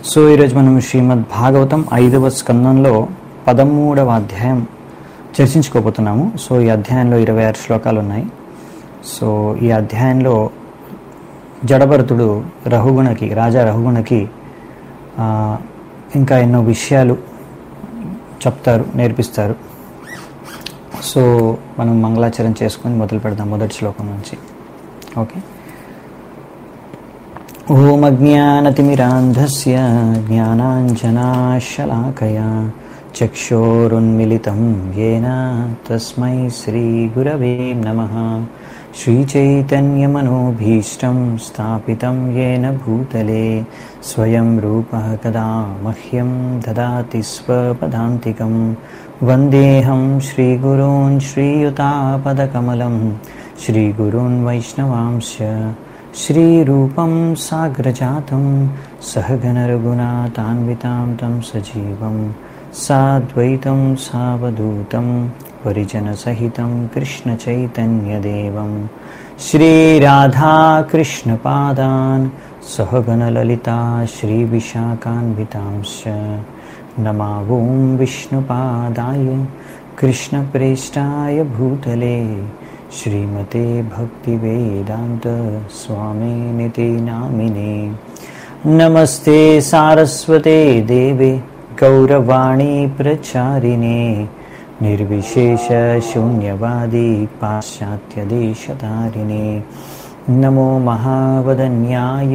So ఈరోజు మనం శ్రీమద్ భాగవతం ఐదవ స్కందంలో పదమూడవ అధ్యాయం చర్చించుకోబోతున్నాము సో ఈ అధ్యాయంలో ఇరవై ఆరు శ్లోకాలు ఉన్నాయి సో ఈ అధ్యాయంలో జడభరతుడు రఘుగుణకి రాజా రఘుగుణకి ఆ, ఇంకా ఎన్నో విషయాలు చెప్తారు నేర్పిస్తారు సో మనం మంగళాచరణ చేసుకొని మొదలు పెడదాం మొదటి శ్లోకం నుంచి ఓకే ఓం అజ్ఞానతిమిరాంధస్య జ్ఞానాంజనాశలాకయా చక్షోరున్మిళితం येन తస్మై శ్రీగురవే నమః श्रीचैतन्यमनोभीष्टं स्थापितं येन भूतले स्वयं रूपः कदा मह्यं ददाति स्वपदान्तिकं वन्देऽहं श्रीगुरून् श्रीयुतापदकमलं श्रीगुरून् वैष्णवांश्च श्रीरूपं साग्रजातं सहगनरघुनाथान्वितां तं सजीवं साद्वैतं सावधूतं परिजनसहितं कृष्णचैतन्यदेवं श्रीराधाकृष्णपादान् सहगणललिता श्रीविशाखान्वितांश्च नमावों विष्णुपादाय कृष्णप्रेष्ठाय भूतले श्रीमते भक्तिवेदान्त स्वामिनिति नामिने नमस्ते सारस्वते देवे गौरवाणी प्रचारिणे निर्विशेषशून्यवादी पाश्चात्यदेशतारिणे नमो महावदन्याय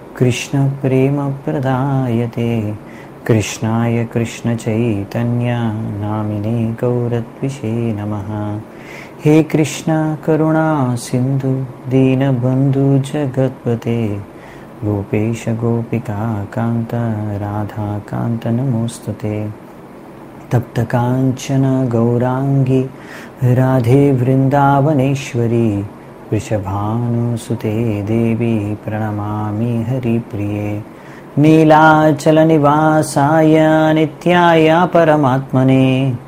कृष्णप्रेमप्रदायते कृष्णाय कृष्णचैतन्य नामिने गौरद्विषे नमः हे कृष्ण करुणा सिन्धु दीनबन्धु जगत्पते गोपेश गोपिका कान्त राधाकान्त नमोऽस्तु ते तप्तकाञ्चन गौराङ्गी राधे वृन्दावनेश्वरी वृषभानुसुते देवी प्रणमामि हरिप्रिये नीलाचलनिवासाय नित्याय परमात्मने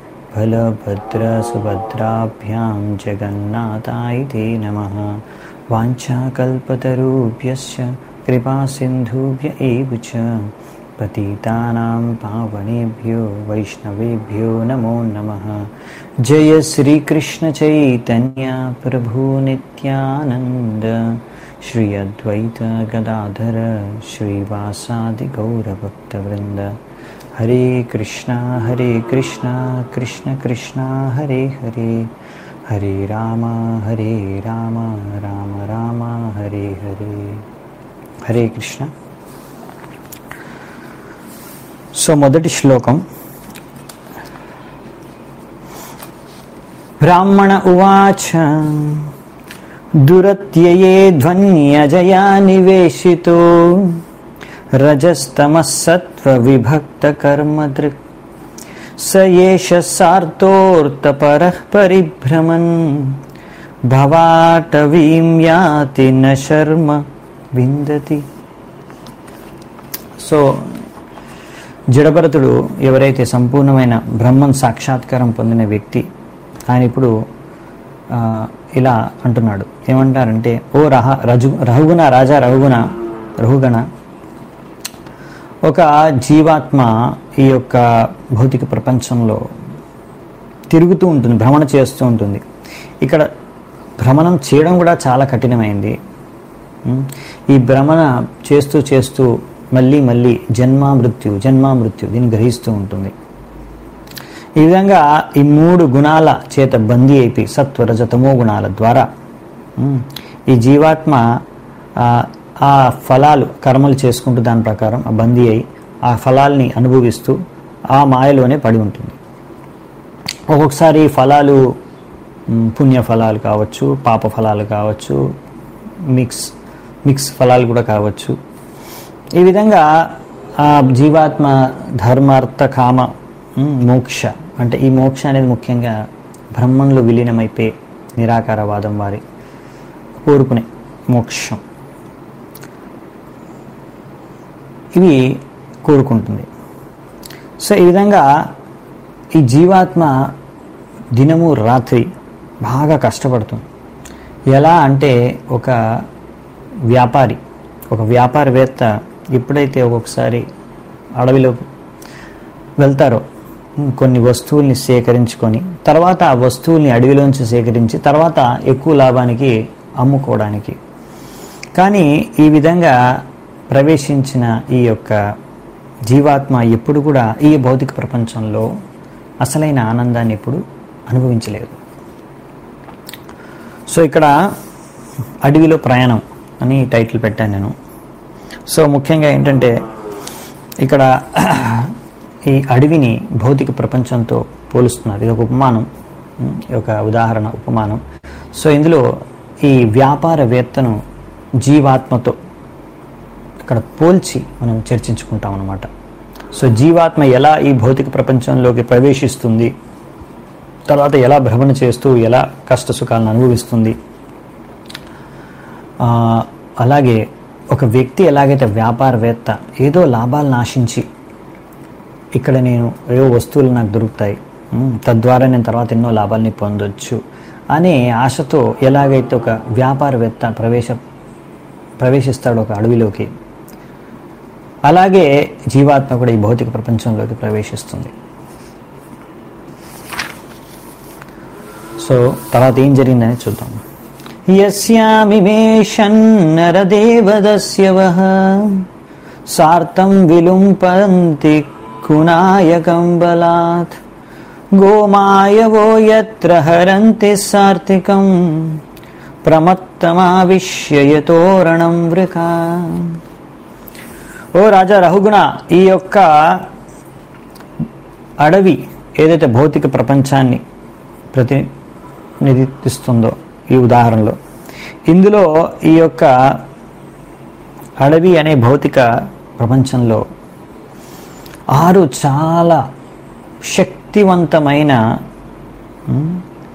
बलभद्रसुभद्राभ्यां जगन्नाथाय ते नमः वाञ्छाकल्पतरुभ्यश्च कृपासिन्धुभ्य एव च पतितानां पावनेभ्यो वैष्णवेभ्यो नमो नमः जय श्रीकृष्णचैतन्य प्रभु नित्यानन्द श्री अद्वैत गदाधर श्रीवासादिगौरभक्तवृन्द हरे कृष्णा हरे कृष्णा कृष्ण कृष्णा हरे हरे हरे राम हरे राम राम राम हरे हरे హరే కృష్ణ సో మొదటి శ్లోకం బ్రాహ్మణ ఉవాచ దురత్యయే ధ్వన్యజయా నివేశితో రజస్తమసత్వ విభక్త కర్మదృక్ స ఏష సార్థోర్తపరః పరిభ్రమన్ భవాటవీం యాతి న శర్మ విందతి సో జడభరతుడు ఎవరైతే సంపూర్ణమైన బ్రహ్మన్ సాక్షాత్కారం పొందిన వ్యక్తి ఆయన ఇప్పుడు ఆ, ఇలా అంటున్నాడు ఏమంటారంటే ఓ రహ రజు రఘుగుణ రాజా రఘుగుణ రఘుగణ ఒక జీవాత్మ ఈ యొక్క భౌతిక ప్రపంచంలో తిరుగుతూ ఉంటుంది భ్రమణ చేస్తూ ఉంటుంది ఇక్కడ భ్రమణం చేయడం కూడా చాలా కఠినమైంది ఉమ్, ఈ భ్రమణ చేస్తూ చేస్తూ మళ్ళీ మళ్ళీ జన్మ మృత్యు జన్మ మృత్యు దీన్ని గ్రహిస్తూ ఉంటుంది ఈ విధంగా ఈ మూడు గుణాల చేత బందీ అయిపోయి సత్వ రజ తమో గుణాల ద్వారా ఉమ్, ఈ జీవాత్మ ఆ, ఆ ఫలాలు కర్మలు చేసుకుంటూ దాని ప్రకారం ఆ బందీ అయి ఆ ఫలాల్ని అనుభవిస్తూ ఆ మాయలోనే పడి ఉంటుంది ఒక్కొక్కసారి ఫలాలు మ్, పుణ్య ఫలాలు కావచ్చు పాప ఫలాలు కావచ్చు మిక్స్ మిక్స్ ఫలాలు కూడా కావచ్చు ఈ విధంగా ఆ జీవాత్మ ధర్మార్థ కామ మ్, మోక్ష అంటే ఈ మోక్ష అనేది ముఖ్యంగా బ్రహ్మంలో విలీనమైపోయి నిరాకారవాదం వారి కోరుకునే మోక్షం ఇవి కోరుకుంటుంది సో ఈ విధంగా ఈ జీవాత్మ దినము రాత్రి బాగా కష్టపడుతుంది ఎలా అంటే ఒక వ్యాపారి ఒక వ్యాపారవేత్త ఎప్పుడైతే ఒక్కొక్కసారి అడవిలో వెళ్తారో ఉమ్, కొన్ని వస్తువుల్ని సేకరించుకొని తర్వాత ఆ వస్తువుల్ని అడవిలోంచి సేకరించి తర్వాత ఎక్కువ లాభానికి అమ్ముకోవడానికి కానీ ఈ విధంగా ప్రవేశించిన ఈ యొక్క జీవాత్మ ఎప్పుడు కూడా ఈ భౌతిక ప్రపంచంలో అసలైన ఆనందాన్ని ఎప్పుడు అనుభవించలేదు సో ఇక్కడ అడవిలో ప్రయాణం అని టైటిల్ పెట్టాను నేను సో ముఖ్యంగా ఏంటంటే ఇక్కడ ఈ అడవిని భౌతిక ప్రపంచంతో పోలుస్తున్నారు ఇది ఒక ఉపమానం ఉమ్, ఒక ఉదాహరణ ఉపమానం సో ఇందులో ఈ వ్యాపారవేత్తను జీవాత్మతో ఇక్కడ పోల్చి మనం చర్చించుకుంటాం అనమాట సో జీవాత్మ ఎలా ఈ భౌతిక ప్రపంచంలోకి ప్రవేశిస్తుంది తర్వాత ఎలా భ్రమణ చేస్తూ ఎలా కష్ట సుఖాలను అనుభవిస్తుంది ఆ, అలాగే ఒక వ్యక్తి ఎలాగైతే వ్యాపారవేత్త ఏదో లాభాలను ఆశించి ఇక్కడ నేను ఏవో వస్తువులు నాకు దొరుకుతాయి ఉమ్, తద్వారా నేను తర్వాత ఎన్నో లాభాలని పొందొచ్చు అనే ఆశతో ఎలాగైతే ఒక వ్యాపారవేత్త ప్రవేశ ప్రవేశిస్తాడు ఒక అడవిలోకి అలాగే జీవాత్మ కూడా ఈ భౌతిక ప్రపంచంలోకి ప్రవేశిస్తుంది సో తర్వాత ఏం జరిగిందని చూద్దాం యస్యామిమేషన్నరదేవదస్యవః సార్తం విలుంపంతి కునాయకం బలాత్ గోమాయవో యత్ర హరంతి సార్తికం ప్రమత్తమావిష్యయతోరణం వృకా ఓ రాజా రహుగుణ ఈ యొక్క అడవి ఏదైతే భౌతిక ప్రపంచాన్ని ప్రతినిధిస్తుందో ఈ ఉదాహరణలో ఇందులో ఈ యొక్క అడవి అనే భౌతిక ప్రపంచంలో ఆరు చాలా శక్తివంతమైన ఉమ్,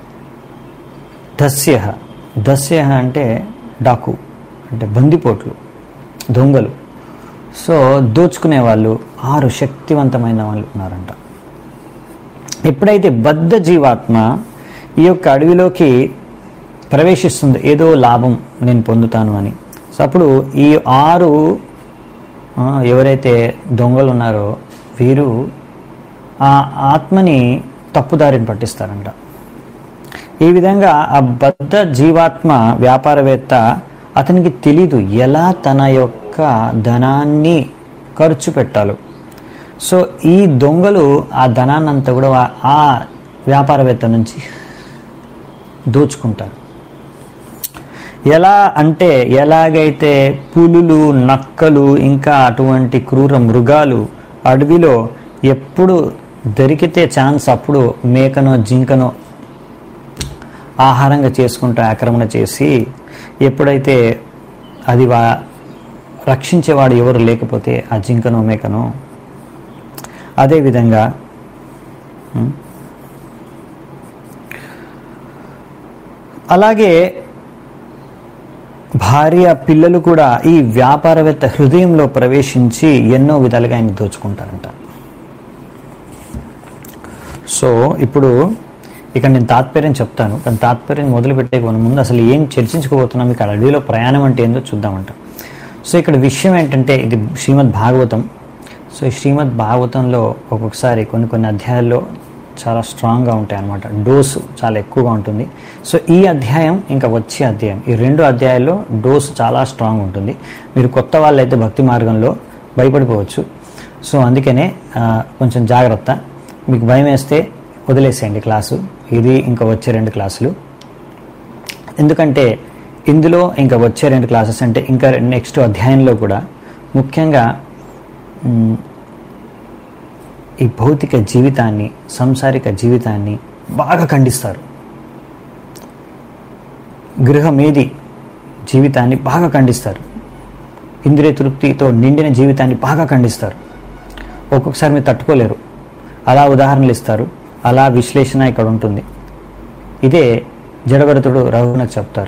దస్య దస్య అంటే డాకు అంటే బందిపోట్లు దొంగలు సో దోచుకునే వాళ్ళు ఆరు శక్తివంతమైన వాళ్ళు ఉన్నారంట ఎప్పుడైతే బద్ధ జీవాత్మ ఈ యొక్క అడవిలోకి ప్రవేశిస్తుంది ఏదో లాభం నేను పొందుతాను అని సో అప్పుడు ఈ ఆరు ఆ, ఎవరైతే దొంగలు ఉన్నారో వీరు ఆ ఆత్మని తప్పుదారిని పట్టిస్తారంట ఈ విధంగా ఆ బద్ధ జీవాత్మ వ్యాపారవేత్త అతనికి తెలీదు ఎలా తన యొక్క ధనాన్ని ఖర్చు పెట్టాలో సో ఈ దొంగలు ఆ ధనాన్ని అంతా కూడా వా- ఆ వ్యాపారవేత్త నుంచి దోచుకుంటారు ఎలా అంటే ఎలాగైతే పులులు నక్కలు ఇంకా అటువంటి క్రూర మృగాలు అడవిలో ఎప్పుడు దొరికితే ఛాన్స్ అప్పుడు మేకనో జింకనో ఆహారంగా చేసుకుంటూ ఆక్రమణ చేసి ఎప్పుడైతే అది వా రక్షించేవాడు ఎవరు లేకపోతే ఆ జింకనో మేకనో అదేవిధంగా ఉం, అలాగే భార్య పిల్లలు కూడా ఈ వ్యాపారవేత్త హృదయంలో ప్రవేశించి ఎన్నో విధాలుగా ఆయన దోచుకుంటారంట సో ఇప్పుడు ఇక్కడ నేను తాత్పర్యం చెప్తాను కానీ తాత్పర్యం మొదలుపెట్టే మన ముందు అసలు ఏం చర్చించుకోబోతున్నాం ఇక్కడ అడవిలో ప్రయాణం అంటే ఏందో చూద్దామంట సో ఇక్కడ విషయం ఏంటంటే ఇది శ్రీమద్ భాగవతం సో ఈ శ్రీమద్ భాగవతంలో ఒక్కొక్కసారి కొన్ని కొన్ని అధ్యాయాల్లో చాలా స్ట్రాంగ్గా ఉంటాయి అన్నమాట డోసు చాలా ఎక్కువగా ఉంటుంది సో ఈ అధ్యాయం ఇంకా వచ్చే అధ్యాయం ఈ రెండు అధ్యాయాల్లో డోసు చాలా స్ట్రాంగ్ ఉంటుంది మీరు కొత్త వాళ్ళైతే భక్తి మార్గంలో భయపడిపోవచ్చు సో అందుకనే ఆ, కొంచెం జాగ్రత్త మీకు భయం వేస్తే వదిలేసేయండి క్లాసు ఇది ఇంకా వచ్చే రెండు క్లాసులు ఎందుకంటే ఇందులో ఇంకా వచ్చే రెండు క్లాసెస్ అంటే ఇంకా నెక్స్ట్ అధ్యాయంలో కూడా ముఖ్యంగా మ్, ఈ భౌతిక జీవితాన్ని సంసారిక జీవితాన్ని బాగా ఖండిస్తారు గృహమేది జీవితాన్ని బాగా ఖండిస్తారు ఇంద్రియ తృప్తితో నిండిన జీవితాన్ని బాగా ఖండిస్తారు ఒక్కొక్కసారి మీరు తట్టుకోలేరు అలా ఉదాహరణలు ఇస్తారు అలా విశ్లేషణ ఇక్కడ ఉంటుంది ఇదే జడభరతుడు రఘునకు చెప్తారు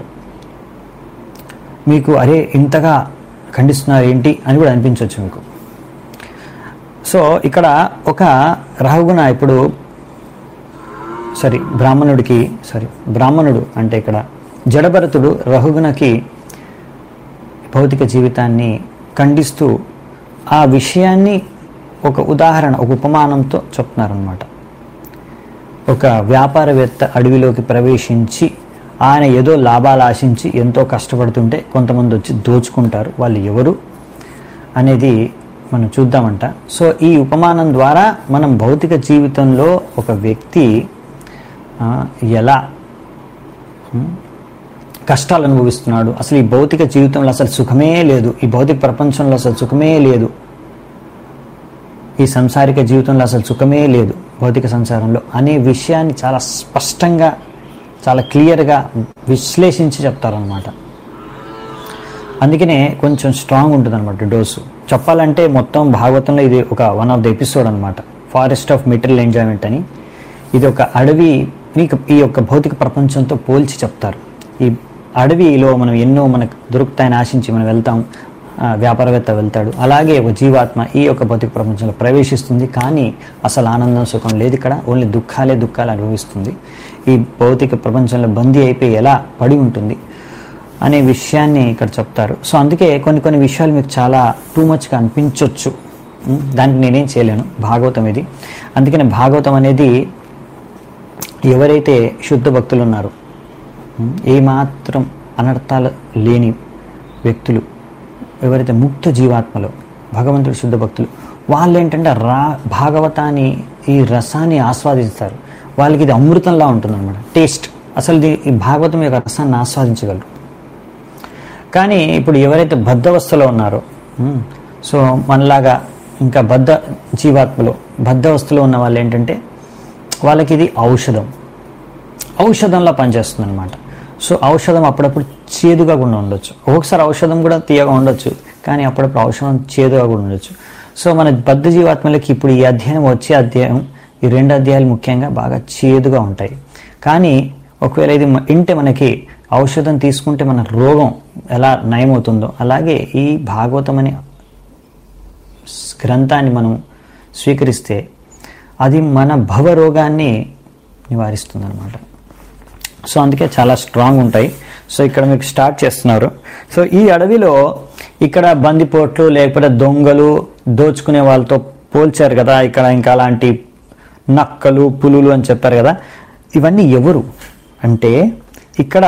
మీకు అరే ఇంతగా ఖండిస్తున్నారు ఏంటి అని కూడా అనిపించవచ్చు మీకు సో ఇక్కడ ఒక రాహుగుణ ఇప్పుడు సారీ బ్రాహ్మణుడికి సారీ బ్రాహ్మణుడు అంటే ఇక్కడ జడభరతుడు రహుగుణకి భౌతిక జీవితాన్ని ఖండిస్తూ ఆ విషయాన్ని ఒక ఉదాహరణ ఒక ఉపమానంతో చెప్తున్నారనమాట ఒక వ్యాపారవేత్త అడవిలోకి ప్రవేశించి ఆయన ఏదో లాభాలు ఆశించి ఎంతో కష్టపడుతుంటే కొంతమంది వచ్చి దోచుకుంటారు వాళ్ళు ఎవరు అనేది మనం చూద్దామంట సో ఈ ఉపమానం ద్వారా మనం భౌతిక జీవితంలో ఒక వ్యక్తి ఆ, ఎలా ఉమ్, కష్టాలు అనుభవిస్తున్నాడు అసలు ఈ భౌతిక జీవితంలో అసలు సుఖమే లేదు ఈ భౌతిక ప్రపంచంలో అసలు సుఖమే లేదు ఈ సంసారిక జీవితంలో అసలు సుఖమే లేదు భౌతిక సంసారంలో అనే విషయాన్ని చాలా స్పష్టంగా చాలా క్లియర్గా విశ్లేషించి చెప్తారనమాట అందుకనే కొంచెం స్ట్రాంగ్ ఉంటుంది అనమాట డోసు చెప్పాలంటే మొత్తం భాగవతంలో ఇది ఒక వన్ ఆఫ్ ద ఎపిసోడ్ అనమాట ఫారెస్ట్ ఆఫ్ మెటీరియల్ ఎంజాయ్మెంట్ అని ఇది ఒక అడవి ఈ యొక్క భౌతిక ప్రపంచంతో పోల్చి చెప్తారు ఈ అడవిలో మనం ఎన్నో మనకు దొరుకుతాయని ఆశించి మనం వెళ్తాం ఆ, వ్యాపారవేత్త వెళ్తాడు అలాగే ఒక జీవాత్మ ఈ యొక్క భౌతిక ప్రపంచంలో ప్రవేశిస్తుంది కానీ అసలు ఆనందం సుఖం లేదు ఇక్కడ ఓన్లీ దుఃఖాలే దుఃఖాలు అనుభవిస్తుంది ఈ భౌతిక ప్రపంచంలో బందీ అయిపోయి ఎలా పడి ఉంటుంది అనే విషయాన్ని ఇక్కడ చెప్తారు సో అందుకే కొన్ని కొన్ని విషయాలు మీకు చాలా టూ మచ్గా అనిపించవచ్చు ఉం, దానికి నేనేం చేయలేను భాగవతం ఇది అందుకని భాగవతం అనేది ఎవరైతే శుద్ధ భక్తులు ఉన్నారో ఉం, ఏమాత్రం అనర్థాలు లేని వ్యక్తులు ఎవరైతే ముక్త జీవాత్మలో భగవంతుడు శుద్ధ భక్తులు వాళ్ళు ఏంటంటే రా భాగవతాన్ని ఈ రసాన్ని ఆస్వాదిస్తారు వాళ్ళకి ఇది అమృతంలా ఉంటుందన్నమాట టేస్ట్ అసలు ఇది- ఈ భాగవతం యొక్క రసాన్ని ఆస్వాదించగలరు కానీ ఇప్పుడు ఎవరైతే బద్ధవస్థలో ఉన్నారో ఉమ్, సో మనలాగా ఇంకా బద్ధ జీవాత్మలో బద్ధవస్థలో ఉన్న వాళ్ళు ఏంటంటే వాళ్ళకి ఇది ఔషధం ఔషధంలా పనిచేస్తుంది అనమాట సో ఔషధం అప్పుడప్పుడు చేదుగా కూడా ఉండొచ్చు ఒక్కొక్కసారి ఔషధం కూడా తీయగా ఉండొచ్చు కానీ అప్పుడప్పుడు ఔషధం చేదుగా కూడా ఉండొచ్చు సో మన బద్ధ జీవాత్మలకి ఇప్పుడు ఈ అధ్యాయం వచ్చే అధ్యాయం ఈ రెండు అధ్యాయాలు ముఖ్యంగా బాగా చేదుగా ఉంటాయి కానీ ఒకవేళ ఇది మ- ఇంటే మనకి ఔషధం తీసుకుంటే మన రోగం ఎలా నయమవుతుందో అలాగే ఈ భాగవతం అనే గ్రంథాన్ని మనం స్వీకరిస్తే అది మన భవరోగాన్ని నివారిస్తుంది అనమాట సో అందుకే చాలా స్ట్రాంగ్ ఉంటాయి సో ఇక్కడ మీకు స్టార్ట్ చేస్తున్నారు సో ఈ అడవిలో ఇక్కడ బందిపోట్లు లేకపోతే దొంగలు దోచుకునే వాళ్ళతో పోల్చారు కదా ఇక్కడ ఇంకా అలాంటి నక్కలు పులులు అని చెప్పారు కదా ఇవన్నీ ఎవరు అంటే ఇక్కడ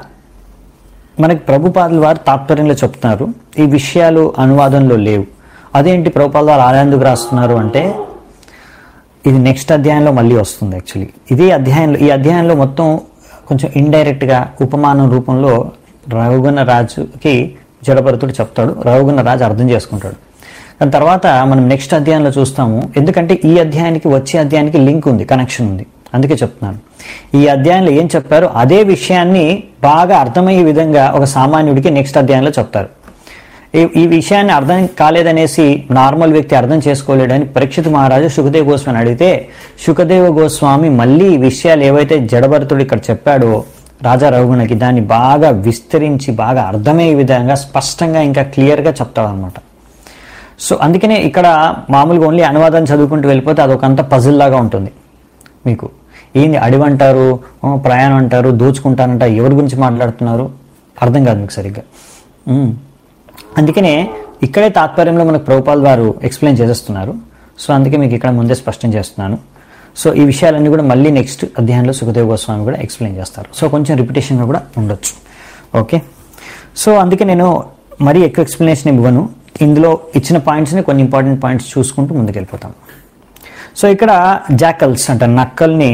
మనకి ప్రభుపాదుల వారు తాత్పర్యంలో చెప్తున్నారు ఈ విషయాలు అనువాదంలో లేవు అదేంటి ప్రభుపాదుల వారు ఆనందుకు రాస్తున్నారు అంటే ఇది నెక్స్ట్ అధ్యాయంలో మళ్ళీ వస్తుంది యాక్చువల్లీ ఇదే అధ్యాయంలో ఈ అధ్యాయంలో మొత్తం కొంచెం ఇండైరెక్ట్గా ఉపమానం రూపంలో రఘుగణ రాజుకి జడభరతుడు చెప్తాడు రఘుగణ రాజు అర్థం చేసుకుంటాడు దాని తర్వాత మనం నెక్స్ట్ అధ్యాయంలో చూస్తాము ఎందుకంటే ఈ అధ్యాయానికి వచ్చే అధ్యాయానికి లింక్ ఉంది కనెక్షన్ ఉంది అందుకే చెప్తున్నాను ఈ అధ్యాయంలో ఏం చెప్పారో అదే విషయాన్ని బాగా అర్థమయ్యే విధంగా ఒక సామాన్యుడికి నెక్స్ట్ అధ్యాయంలో చెప్తారు ఈ ఈ విషయాన్ని అర్థం కాలేదనేసి నార్మల్ వ్యక్తి అర్థం చేసుకోలేడని పరీక్షిత్ మహారాజు సుఖదేవ్ గోస్వామి అడిగితే సుఖదేవ గోస్వామి మళ్ళీ ఈ విషయాలు ఏవైతే జడభరతుడు ఇక్కడ చెప్పాడో రాజా రఘుగుణకి దాన్ని బాగా విస్తరించి బాగా అర్థమయ్యే విధంగా స్పష్టంగా ఇంకా క్లియర్గా చెప్తాడనమాట సో అందుకనే ఇక్కడ మామూలుగా ఓన్లీ అనువాదం చదువుకుంటూ వెళ్ళిపోతే అదొకంత పజిల్ లాగా ఉంటుంది మీకు ఏంది అడివి అంటారు ఆ, ప్రయాణం అంటారు దోచుకుంటానంటారు ఎవరి గురించి మాట్లాడుతున్నారు అర్థం కాదు మీకు సరిగ్గా ఉమ్. అందుకనే ఇక్కడే తాత్పర్యంలో మనకు ప్రభుపాల్ వారు ఎక్స్ప్లెయిన్ చేసేస్తున్నారు సో అందుకే మీకు ఇక్కడ ముందే స్పష్టం చేస్తున్నాను సో ఈ విషయాలన్నీ కూడా మళ్ళీ నెక్స్ట్ అధ్యాయంలో సుఖదేవ్ గోస్వామి కూడా ఎక్స్ప్లెయిన్ చేస్తారు సో కొంచెం రిపిటేషన్గా కూడా ఉండొచ్చు ఓకే సో అందుకే నేను మరీ ఎక్కువ ఎక్స్ప్లెనేషన్ ఇవ్వను ఇందులో ఇచ్చిన పాయింట్స్ని కొన్ని ఇంపార్టెంట్ పాయింట్స్ చూసుకుంటూ ముందుకెళ్ళిపోతాం సో ఇక్కడ జాకల్స్ అంటే నక్కల్ని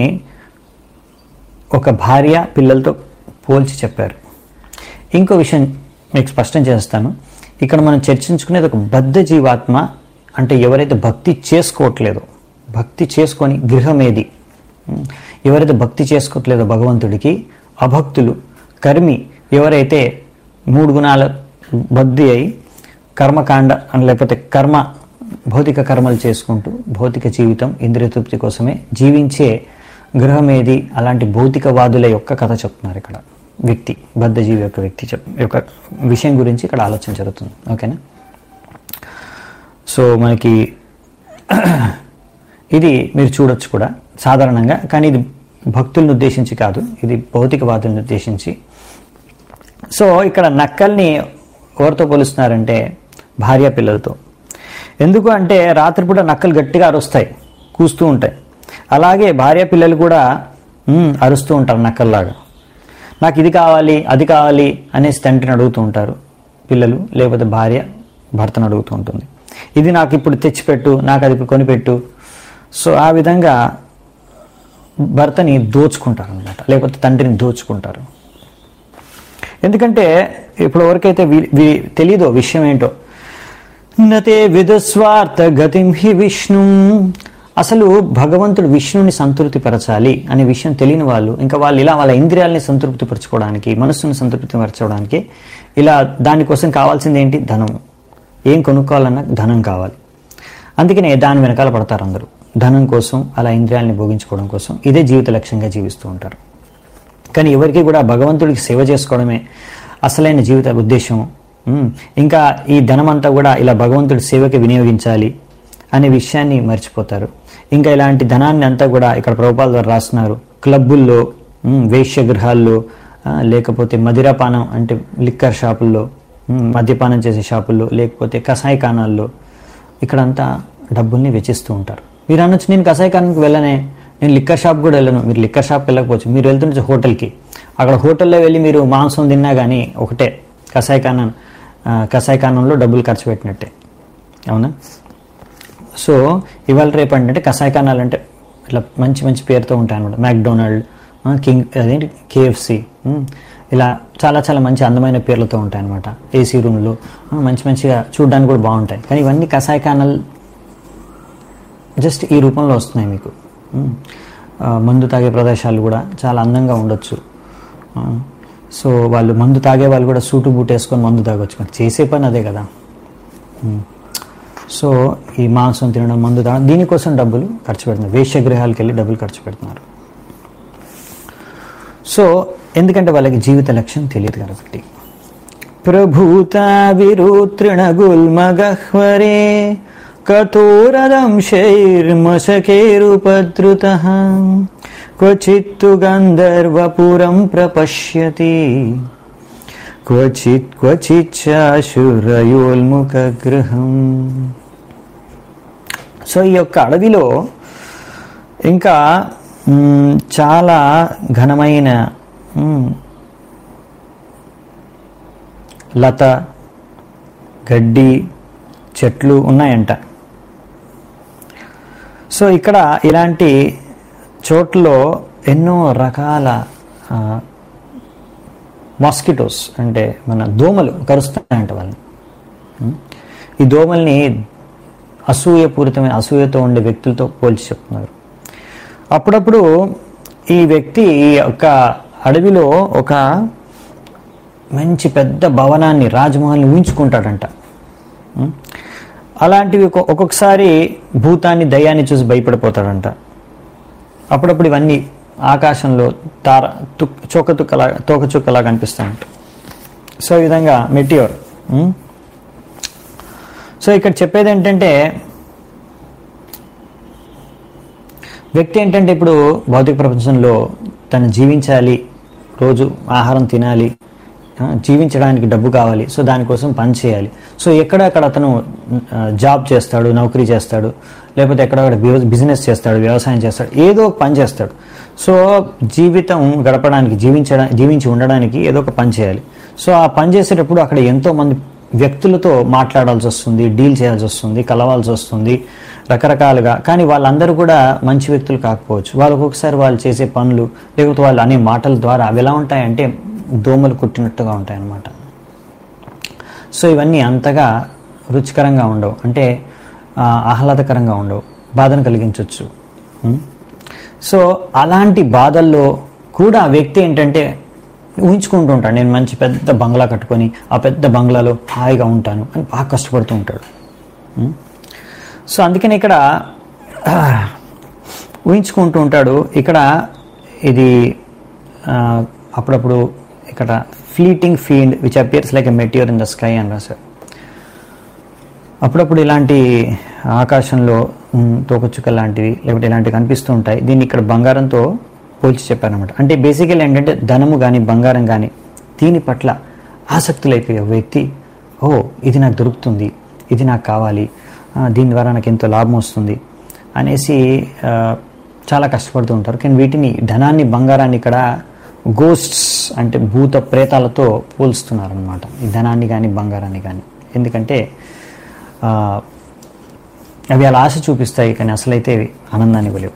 ఒక భార్య పిల్లలతో పోల్చి చెప్పారు ఇంకో విషయం మీకు స్పష్టం చేస్తాను ఇక్కడ మనం చర్చించుకునేది ఒక బద్ధ జీవాత్మ అంటే ఎవరైతే భక్తి చేసుకోవట్లేదో భక్తి చేసుకొని గృహమేది ఉం, ఎవరైతే భక్తి చేసుకోవట్లేదో భగవంతుడికి అభక్తులు కర్మి ఎవరైతే మూడు గుణాల బద్ధి అయి కర్మకాండ లేకపోతే కర్మ భౌతిక కర్మలు చేసుకుంటూ భౌతిక జీవితం ఇంద్రియ తృప్తి కోసమే జీవించే గృహమేది అలాంటి భౌతికవాదుల యొక్క కథ చెప్తున్నారు ఇక్కడ వ్యక్తి బద్ధజీవి యొక్క వ్యక్తి చెప్ యొక్క విషయం గురించి ఇక్కడ ఆలోచన జరుగుతుంది ఓకేనా సో మనకి ఇది మీరు చూడొచ్చు కూడా సాధారణంగా కానీ ఇది భక్తులను ఉద్దేశించి కాదు ఇది భౌతికవాదులను ఉద్దేశించి సో ఇక్కడ నక్కల్ని ఎవరితో పోలుస్తున్నారంటే భార్య పిల్లలతో ఎందుకు అంటే రాత్రిపూట నక్కలు గట్టిగా అరుస్తాయి కూస్తూ ఉంటాయి అలాగే భార్య పిల్లలు కూడా "ఉమ్, అరుస్తూ ఉంటారు నక్కల్లాగా నాకు ఇది కావాలి అది కావాలి అనేసి తండ్రిని అడుగుతూ ఉంటారు పిల్లలు లేకపోతే భార్య భర్తను అడుగుతూ ఉంటుంది ఇది నాకు ఇప్పుడు తెచ్చిపెట్టు నాకు అది ఇప్పుడు కొనిపెట్టు సో ఆ విధంగా భర్తని దోచుకుంటారు అనమాట లేకపోతే తండ్రిని దోచుకుంటారు ఎందుకంటే ఇప్పుడు ఎవరికైతే వి- వి- తెలీదో విషయం ఏంటో నతే విదుస్వార్థ గతిం హి విష్ణు అసలు భగవంతుడు విష్ణుని సంతృప్తిపరచాలి అనే విషయం తెలియని వాళ్ళు ఇంకా వాళ్ళు ఇలా వాళ్ళ ఇంద్రియాలని సంతృప్తిపరచుకోవడానికి మనస్సుని సంతృప్తిపరచడానికి ఇలా దానికోసం కావాల్సింది ఏంటి ధనం ఏం కొనుక్కోవాలన్నా ధనం కావాలి అందుకనే దాని వెనకాల పడతారు అందరూ ధనం కోసం అలా ఇంద్రియాలని భోగించుకోవడం కోసం ఇదే జీవిత లక్ష్యంగా జీవిస్తూ ఉంటారు కానీ ఎవరికి కూడా భగవంతుడికి సేవ చేసుకోవడమే అసలైన జీవిత ఉద్దేశం ఉమ్, ఇంకా ఈ ధనమంతా కూడా ఇలా భగవంతుడి సేవకి వినియోగించాలి అనే విషయాన్ని మర్చిపోతారు ఇంకా ఇలాంటి ధనాన్ని అంతా కూడా ఇక్కడ ప్రభుపాల ద్వారా రాస్తున్నారు క్లబ్బుల్లో ఉమ్, వేశ్యగృహాల్లో ఆ, లేకపోతే మదిరాపానం అంటే లిక్కర్ షాపుల్లో ఉమ్, మద్యపానం చేసే షాపుల్లో లేకపోతే కషాయఖానాల్లో ఇక్కడంతా డబ్బుల్ని వెచ్చిస్తూ ఉంటారు మీరు అనొచ్చు నేను కషాయఖానానికి వెళ్ళనే నేను లిక్కర్ షాప్ కూడా వెళ్ళను మీరు లిక్కర్ షాప్కి వెళ్ళకపోవచ్చు మీరు వెళ్తుంటే హోటల్కి అక్కడ హోటల్లో వెళ్ళి మీరు మాంసం తిన్నా కానీ ఒకటే కషాయఖానం ఆ, కషాయఖానంలో డబ్బులు ఖర్చు పెట్టినట్టే అవునా సో ఇవాళ రేపు అంటే కషాయఖానాలు అంటే ఇట్లా మంచి మంచి పేరుతో ఉంటాయి అనమాట మ్యాక్డొనాల్డ్ ఆ, కింగ్ అదేంటి కేఎఫ్సి ఇలా చాలా చాలా మంచి అందమైన పేర్లతో ఉంటాయి అనమాట ఏసీ రూమ్లు ఆ, మంచి మంచిగా చూడడానికి కూడా బాగుంటాయి కానీ ఇవన్నీ కషాయఖానాలు జస్ట్ ఈ రూపంలో వస్తున్నాయి మీకు ఉమ్. ఆ, మందు తాగే ప్రదేశాలు కూడా చాలా అందంగా ఉండొచ్చు ఆ, సో వాళ్ళు మందు తాగే వాళ్ళు కూడా సూటు బూట్ వేసుకొని మందు తాగొచ్చు మరి చేసే పని అదే కదా ఉమ్. సో ఈ మాంసం తినడం మందు తాగడం దీనికోసం డబ్బులు ఖర్చు పెడుతున్నారు వేశ్యగృహాలకు వెళ్ళి డబ్బులు ఖర్చు పెడుతున్నారు సో ఎందుకంటే వాళ్ళకి జీవిత లక్ష్యం తెలియదు కాబట్టి ప్రభూత విరుతృణగుల్మగహ్వరే కఠోరదంశైర్మశకేరుపద్రుత క్వచిత్తు గంధర్వపురం ప్రపశ్యతి క్వచిత్ క్వచిచ్చాశురయోల్ముఖ గృహం సో ఈ యొక్క అడవిలో ఇంకా మ్, చాలా ఘనమైన మ్, లత గడ్డి చెట్లు ఉన్నాయంట సో ఇక్కడ ఇలాంటి చోట్లలో ఎన్నో రకాల మాస్కిటోస్ అంటే మన దోమలు కరుస్తాయంట వాళ్ళని ఉం? ఈ దోమల్ని అసూయపూరితమైన అసూయతో ఉండే వ్యక్తులతో పోల్చి చెప్తున్నారు అప్పుడప్పుడు ఈ వ్యక్తి ఈ యొక్క అడవిలో ఒక మంచి పెద్ద భవనాన్ని రాజమహల్ని ఊహించుకుంటాడంట ఉం? అలాంటివి ఒక్కొ- ఒక్కొక్కసారి భూతాన్ని దయ్యాన్ని చూసి భయపడిపోతాడంట అప్పుడప్పుడు ఇవన్నీ ఆకాశంలో తార తుక్ చోకతుక్కలా తోకచుక్కలా కనిపిస్తాయంట సో ఈ విధంగా మెటియోర్ సో ఇక్కడ చెప్పేది ఏంటంటే వ్యక్తి ఏంటంటే ఇప్పుడు భౌతిక ప్రపంచంలో తను జీవించాలి రోజు ఆహారం తినాలి ఆ, జీవించడానికి డబ్బు కావాలి సో దానికోసం పని చేయాలి సో ఎక్కడక్కడ అతను ఆ, జాబ్ చేస్తాడు నౌకరీ చేస్తాడు లేకపోతే ఎక్కడక్కడ బివ- బిజినెస్ చేస్తాడు వ్యవసాయం చేస్తాడు ఏదో ఒక పని చేస్తాడు సో జీవితం గడపడానికి జీవించడానికి జీవించి ఉండడానికి ఏదో ఒక పని చేయాలి సో ఆ పని చేసేటప్పుడు అక్కడ ఎంతో మంది వ్యక్తులతో మాట్లాడాల్సి వస్తుంది డీల్ చేయాల్సి వస్తుంది కలవాల్సి వస్తుంది రకరకాలుగా కానీ వాళ్ళందరూ కూడా మంచి వ్యక్తులు కాకపోవచ్చు వాళ్ళు ఒక్కొక్కసారి వాళ్ళు చేసే పనులు లేకపోతే వాళ్ళు అనే మాటల ద్వారా అవి ఎలా ఉంటాయంటే దోమలు కుట్టినట్టుగా ఉంటాయి అన్నమాట సో ఇవన్నీ అంతగా రుచికరంగా ఉండవు అంటే ఆ, ఆహ్లాదకరంగా ఉండవు బాధను కలిగించవచ్చు ఉం? సో అలాంటి బాధల్లో కూడా ఆ వ్యక్తి ఏంటంటే ఊహించుకుంటూ ఉంటాడు నేను మంచి పెద్ద బంగ్లా కట్టుకొని ఆ పెద్ద బంగ్లాలో హాయిగా ఉంటాను అని బాగా కష్టపడుతూ ఉంటాడు ఉం? సో అందుకని ఇక్కడ ఆ, ఊహించుకుంటూ ఉంటాడు ఇక్కడ ఇది ఆ, అప్పుడప్పుడు ఇక్కడ fleeting field which appears like a meteor in the sky అని రాశారు అప్పుడప్పుడు ఇలాంటి ఆకాశంలో ఉమ్, తోకచుక్క లాంటివి లేకపోతే ఇలాంటివి కనిపిస్తూ ఉంటాయి దీన్ని ఇక్కడ బంగారంతో పోల్చి చెప్పారనమాట అంటే బేసికల్ ఏంటంటే ధనము కానీ బంగారం కానీ దీని పట్ల ఆసక్తులైపోయే వ్యక్తి ఓ ఇది నాకు దొరుకుతుంది ఇది నాకు కావాలి ఆ, దీని ద్వారా నాకు ఎంతో లాభం వస్తుంది అనేసి ఆ, చాలా కష్టపడుతూ ఉంటారు కానీ వీటిని ధనాన్ని బంగారాన్ని ఇక్కడ గోస్ట్స్ అంటే భూత ప్రేతాలతో పోల్స్తున్నారు అనమాట ఈ ధనాన్ని కానీ బంగారాన్ని కానీ ఎందుకంటే ఆ, అవి అలా ఆశ చూపిస్తాయి కానీ అసలైతే ఇవి ఆనందాన్ని ఇవ్వలేవు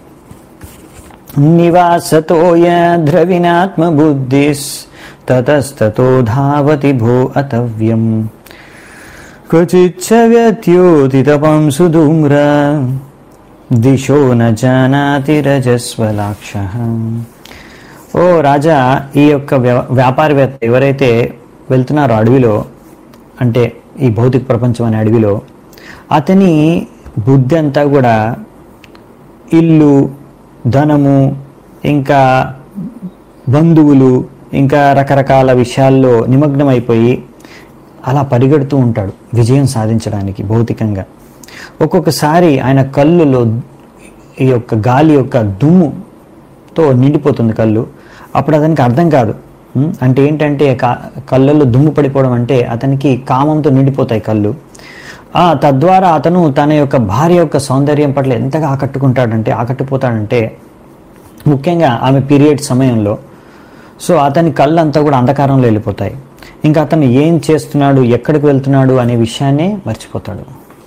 నివాసతోయ ద్రవిణాత్మబుద్ధిస్ తతస్తతో ధావతి భో అతవ్యం క్వచిచ్చ వ్యత్యోతితపం సుధూమ్ర దిశో న జానాతి రజస్వలాక్ష ఓ రాజా ఈ యొక్క వ్యవ- వ్యాపారవేత్త ఎవరైతే వెళ్తున్నారో అడవిలో అంటే ఈ భౌతిక ప్రపంచం అనే అడవిలో అతని బుద్ధి అంతా కూడా ఇల్లు ధనము ఇంకా బంధువులు ఇంకా రకరకాల విషయాల్లో నిమగ్నమైపోయి అలా పరిగెడుతూ ఉంటాడు విజయం సాధించడానికి భౌతికంగా ఒక్కొక్కసారి ఆయన కళ్ళులో ఈ యొక్క గాలి యొక్క దుమ్ముతో నిండిపోతుంది కళ్ళు అప్పుడు అతనికి అర్థం కాదు ఉం? అంటే ఏంటంటే కా- కళ్ళల్లో దుమ్ము పడిపోవడం అంటే అతనికి కామంతో నిండిపోతాయి కళ్ళు ఆ తద్వారా అతను తన యొక్క భార్య యొక్క సౌందర్యం పట్ల ఎంతగా ఆకట్టుకుంటాడంటే ఆకట్టుపోతాడంటే ముఖ్యంగా ఆమె పీరియడ్ సమయంలో సో అతని కళ్ళు అంతా కూడా అంధకారంలో వెళ్ళిపోతాయి ఇంకా అతను ఏం చేస్తున్నాడు ఎక్కడికి వెళ్తున్నాడు అనే విషయాన్నే మర్చిపోతాడు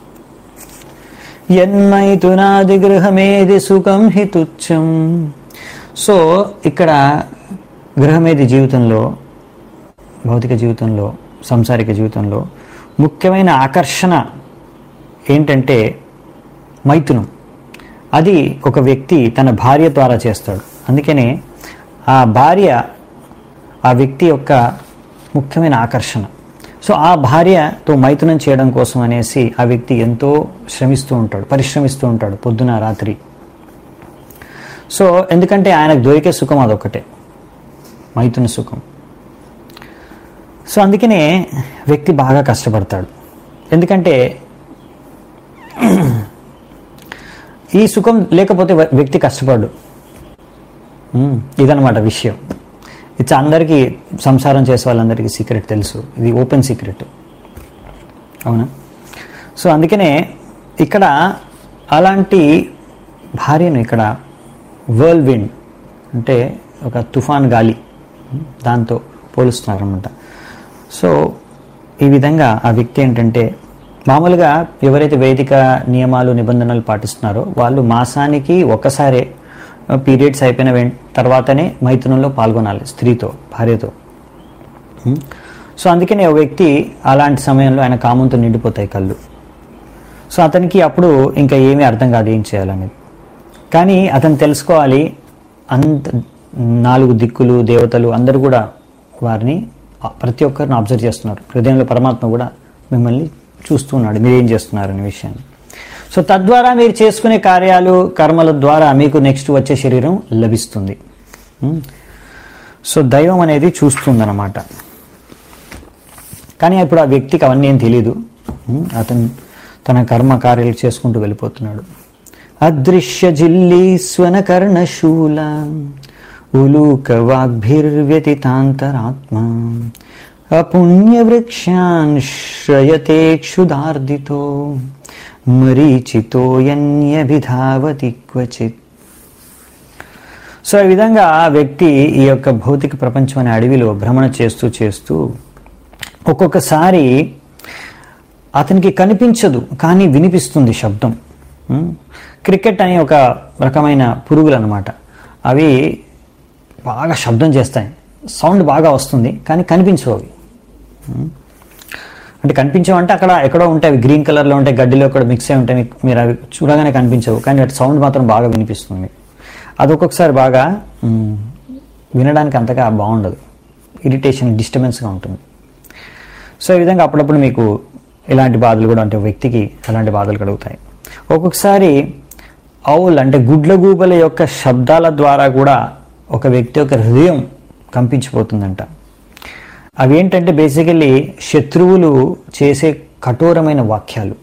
ఎన్మైతునాది గృహమేది సుఖం హి తుచ్చం సో ఇక్కడ గృహమేది జీవితంలో భౌతిక జీవితంలో సంసారిక జీవితంలో ముఖ్యమైన ఆకర్షణ ఏంటంటే మైథునం అది ఒక వ్యక్తి తన భార్య ద్వారా చేస్తాడు అందుకనే ఆ భార్య ఆ వ్యక్తి యొక్క ముఖ్యమైన ఆకర్షణ సో ఆ భార్యతో మైథునం చేయడం కోసం అనేసి ఆ వ్యక్తి ఎంతో శ్రమిస్తూ ఉంటాడు పరిశ్రమిస్తూ ఉంటాడు పొద్దున రాత్రి సో ఎందుకంటే ఆయనకు దొరికే సుఖం అదొకటే మైథున సుఖం సో అందుకనే వ్యక్తి బాగా కష్టపడతాడు ఎందుకంటే ఈ సుఖం లేకపోతే వ- వ్యక్తి కష్టపడు ఉమ్, ఇదన్నమాట విషయం ఇది అందరికీ సంసారం చేసే వాళ్ళందరికీ సీక్రెట్ తెలుసు ఇది ఓపెన్ సీక్రెట్ అవునా సో అందుకనే ఇక్కడ అలాంటి భార్యను ఇక్కడ వర్ల్ విండ్ అంటే ఒక తుఫాన్ గాలి దాంతో పోలుస్తున్నారన్నమాట సో ఈ విధంగా ఆ వ్యక్తి ఏంటంటే మామూలుగా ఎవరైతే వేదిక నియమాలు నిబంధనలు పాటిస్తున్నారో వాళ్ళు మాసానికి ఒక్కసారే పీరియడ్స్ అయిపోయిన వెం తర్వాతనే మైథునంలో పాల్గొనాలి స్త్రీతో భార్యతో ఉం? సో అందుకనే ఒక వ్యక్తి అలాంటి సమయంలో ఆయన కామంతో నిండిపోతాయి కళ్ళు సో అతనికి అప్పుడు ఇంకా ఏమీ అర్థం కాదు ఏం చేయాలనేది కానీ అతను తెలుసుకోవాలి అంత నాలుగు దిక్కులు దేవతలు అందరూ కూడా వారిని ఆ, ప్రతి ఒక్కరిని అబ్జర్వ్ చేస్తున్నారు హృదయంలో పరమాత్మ కూడా మిమ్మల్ని చూస్తున్నాడు మీరు ఏం చేస్తున్నారు అనే విషయాన్ని సో తద్వారా మీరు చేసుకునే కార్యాలు కర్మల ద్వారా మీకు నెక్స్ట్ వచ్చే శరీరం లభిస్తుంది ఉం? సో దైవం అనేది చూస్తుందన్నమాట కానీ ఇప్పుడు ఆ వ్యక్తికి అవన్నీ ఏం తెలియదు ఉం? అతను తన కర్మ కార్యాలు చేసుకుంటూ వెళ్ళిపోతున్నాడు అదృశ్య జిల్లీస్వన కర్ణశూల ఉలూక వాగ్భిర్వ్యతితాంతరాత్మ అపుణ్యవృక్షాన్ శ్రయతే క్షుదార్దితో మరీచితోయన్యభిధావతి క్వచిత్ సో ఈ విధంగా ఆ వ్యక్తి ఈ యొక్క భౌతిక ప్రపంచం అనే అడవిలో భ్రమణ చేస్తూ చేస్తూ ఒక్కొక్కసారి అతనికి కనిపించదు కానీ వినిపిస్తుంది శబ్దం ఉం? క్రికెట్ అనే ఒక రకమైన పురుగులు అనమాట అవి బాగా శబ్దం చేస్తాయి సౌండ్ బాగా వస్తుంది కానీ కనిపించవు అవి ఉం? అంటే కనిపించవంటే అక్కడ ఎక్కడో ఉంటాయి అవి గ్రీన్ కలర్లో ఉంటాయి గడ్డిలో కూడా మిక్స్ అయి ఉంటాయి మీకు- మీరు అవి చూడగానే కనిపించవు కానీ అటు సౌండ్ మాత్రం బాగా వినిపిస్తుంది మీకు అది ఒక్కొక్కసారి బాగా ఉం, వినడానికి అంతగా బాగుండదు ఇరిటేషన్ డిస్టర్బెన్స్గా ఉంటుంది సో ఈ విధంగా అప్పుడప్పుడు మీకు ఇలాంటి బాధలు కూడా అంటే వ్యక్తికి అలాంటి బాధలు కలుగుతాయి ఒక్కొక్కసారి అవుల్ అంటే గుడ్లగూబల యొక్క శబ్దాల ద్వారా కూడా ఒక వ్యక్తి యొక్క హృదయం కంపించిపోతుందంట అవి ఏంటంటే బేసికల్లీ శత్రువులు చేసే కఠోరమైన వాక్యాలు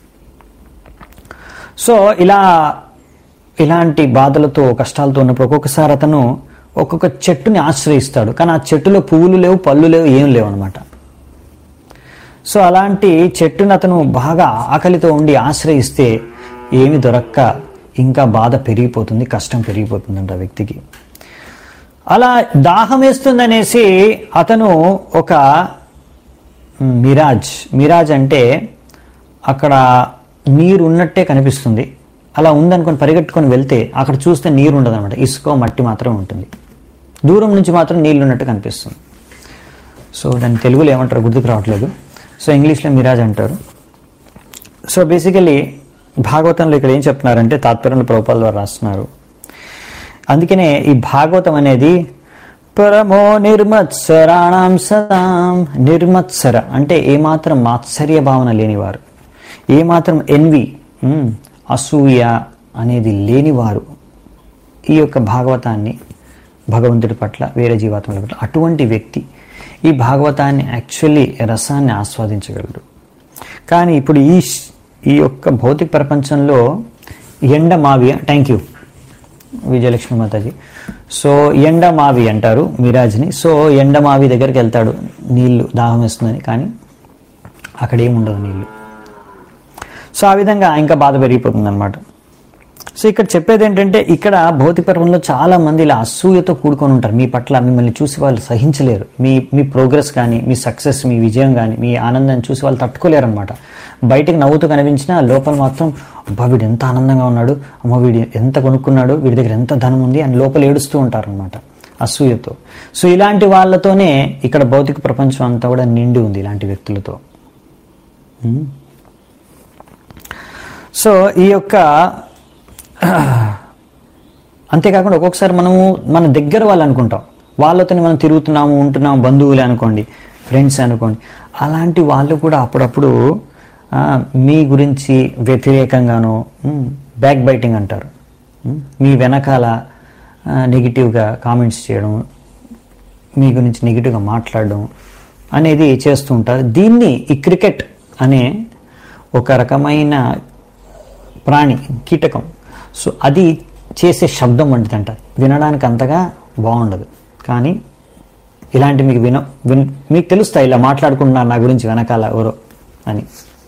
సో ఇలా ఇలాంటి బాధలతో కష్టాలతో ఉన్నప్పుడు ఒక్కొక్కసారి అతను ఒక్కొక్క చెట్టుని ఆశ్రయిస్తాడు కానీ ఆ చెట్టులో పువ్వులు లేవు పళ్ళు లేవు ఏం లేవు అనమాట సో అలాంటి చెట్టును అతను బాగా ఆకలితో ఉండి ఆశ్రయిస్తే ఏమి దొరక్క ఇంకా బాధ పెరిగిపోతుంది కష్టం పెరిగిపోతుందంట ఆ వ్యక్తికి అలా దాహం వేస్తుందనేసి అతను ఒక మిరాజ్ మిరాజ్ అంటే అక్కడ నీరు ఉన్నట్టే కనిపిస్తుంది అలా ఉందనుకొని పరిగెట్టుకొని వెళ్తే అక్కడ చూస్తే నీరు ఉండదు అనమాట ఇసుక మట్టి మాత్రమే ఉంటుంది దూరం నుంచి మాత్రం నీళ్ళు ఉన్నట్టు కనిపిస్తుంది సో దాన్ని తెలుగులో ఏమంటారు గుర్తుకు రావట్లేదు సో ఇంగ్లీష్లో మిరాజ్ అంటారు సో బేసికలీ భాగవతంలో ఇక్కడ ఏం చెప్తున్నారంటే తాత్పర్యంలో ప్రభుపాల ద్వారా రాస్తున్నారు అందుకనే ఈ భాగవతం అనేది పరమో నిర్మత్సరాణం సదాం నిర్మత్సర అంటే ఏమాత్రం మాత్సర్య భావన లేనివారు ఏమాత్రం ఎన్వి ఉమ్, అసూయ అనేది లేనివారు ఈ యొక్క భాగవతాన్ని భగవంతుడి పట్ల వేరే జీవాత్మల పట్ల అటువంటి వ్యక్తి ఈ భాగవతాన్ని యాక్చువల్లీ రసాన్ని ఆస్వాదించగలడు కానీ ఇప్పుడు ఈ శ్- ఈ యొక్క భౌతిక ప్రపంచంలో ఎండ మావి thank you Vijayalakshmi Mataji so ఎండమావి అంటారు మిరాజ్ని సో ఎండమావి దగ్గరికి వెళ్తాడు నీళ్లు దాహం వేస్తుందని కానీ అక్కడ ఏముండదు నీళ్లు సో ఆ విధంగా ఇంకా బాధ పెరిగిపోతుంది అనమాట సో ఇక్కడ చెప్పేది ఏంటంటే ఇక్కడ భౌతిక పర్వంలో చాలా మంది ఇలా అసూయతో కూడుకొని ఉంటారు మీ పట్ల మిమ్మల్ని చూసి వాళ్ళు సహించలేరు మీ మీ ప్రోగ్రెస్ కానీ మీ సక్సెస్ మీ విజయం కానీ మీ ఆనందాన్ని చూసి వాళ్ళు తట్టుకోలేరు అనమాట బయటకు నవ్వుతూ కనిపించినా లోపల మాత్రం అబ్బా వీడు ఎంత ఆనందంగా ఉన్నాడు అమ్మ వీడు ఎంత కొనుక్కున్నాడు వీడి దగ్గర ఎంత ధనం ఉంది అని లోపల ఏడుస్తూ ఉంటారు అనమాట అసూయతో సో ఇలాంటి వాళ్ళతోనే ఇక్కడ భౌతిక ప్రపంచం అంతా కూడా నిండి ఉంది ఇలాంటి వ్యక్తులతో ఉమ్. సో ఈ యొక్క అంతేకాకుండా ఒక్కొక్కసారి మనము మన దగ్గర వాళ్ళు అనుకుంటాం వాళ్ళతోనే మనం తిరుగుతున్నాము ఉంటున్నాము బంధువులే అనుకోండి ఫ్రెండ్స్ అనుకోండి అలాంటి వాళ్ళు కూడా అప్పుడప్పుడు ఆ, మీ గురించి వ్యతిరేకంగానో బ్యాక్ బైటింగ్ అంటారు ఉమ్, మీ వెనకాల నెగిటివ్గా కామెంట్స్ చేయడం మీ గురించి నెగిటివ్గా మాట్లాడడం అనేది చేస్తూ ఉంటారు దీన్ని ఈ క్రికెట్ అనే ఒక రకమైన ప్రాణి కీటకం సో అది చేసే శబ్దం వంటిదంట వినడానికి అంతగా బాగుండదు కానీ ఇలాంటి మీకు విన విన్ మీకు తెలుస్తాయి ఇలా మాట్లాడుకుంటున్నారు నా గురించి వెనకాల ఎవరో అని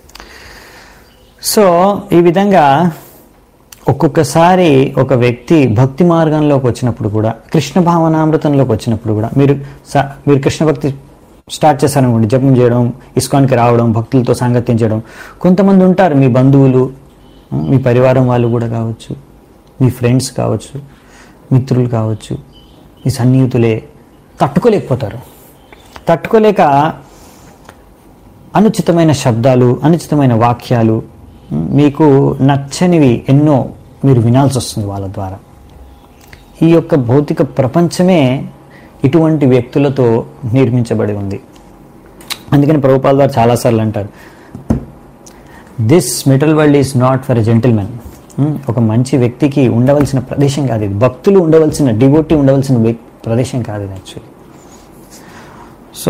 సో ఈ విధంగా ఒక్కొక్కసారి ఒక వ్యక్తి భక్తి మార్గంలోకి వచ్చినప్పుడు కూడా కృష్ణ భావనామృతంలోకి వచ్చినప్పుడు కూడా మీరు స- మీరు కృష్ణ భక్తి స్టార్ట్ చేశారనుకోండి జపం చేయడం ఇస్కాన్కి రావడం భక్తులతో సాంగత్యించడం కొంతమంది ఉంటారు మీ బంధువులు మీ పరివారం వాళ్ళు కూడా కావచ్చు మీ ఫ్రెండ్స్ కావచ్చు మిత్రులు కావచ్చు మీ సన్నిహితులే తట్టుకోలేకపోతారు తట్టుకోలేక అనుచితమైన శబ్దాలు అనుచితమైన వాక్యాలు ఉమ్, మీకు నచ్చనివి ఎన్నో మీరు వినాల్సి వస్తుంది వాళ్ళ ద్వారా ఈ యొక్క భౌతిక ప్రపంచమే ఇటువంటి వ్యక్తులతో నిర్మించబడి ఉంది అందుకని ప్రభుపాల్ గారు చాలాసార్లు అంటారు this material world is not for a gentleman ఒక మంచి వ్యక్తికి ఉండవలసిన ప్రదేశం కాదు ఇది భక్తులు ఉండవలసిన డివోటీ ఉండవలసిన వ్యక్- ప్రదేశం కాదు ఇది యాక్చువల్లీ సో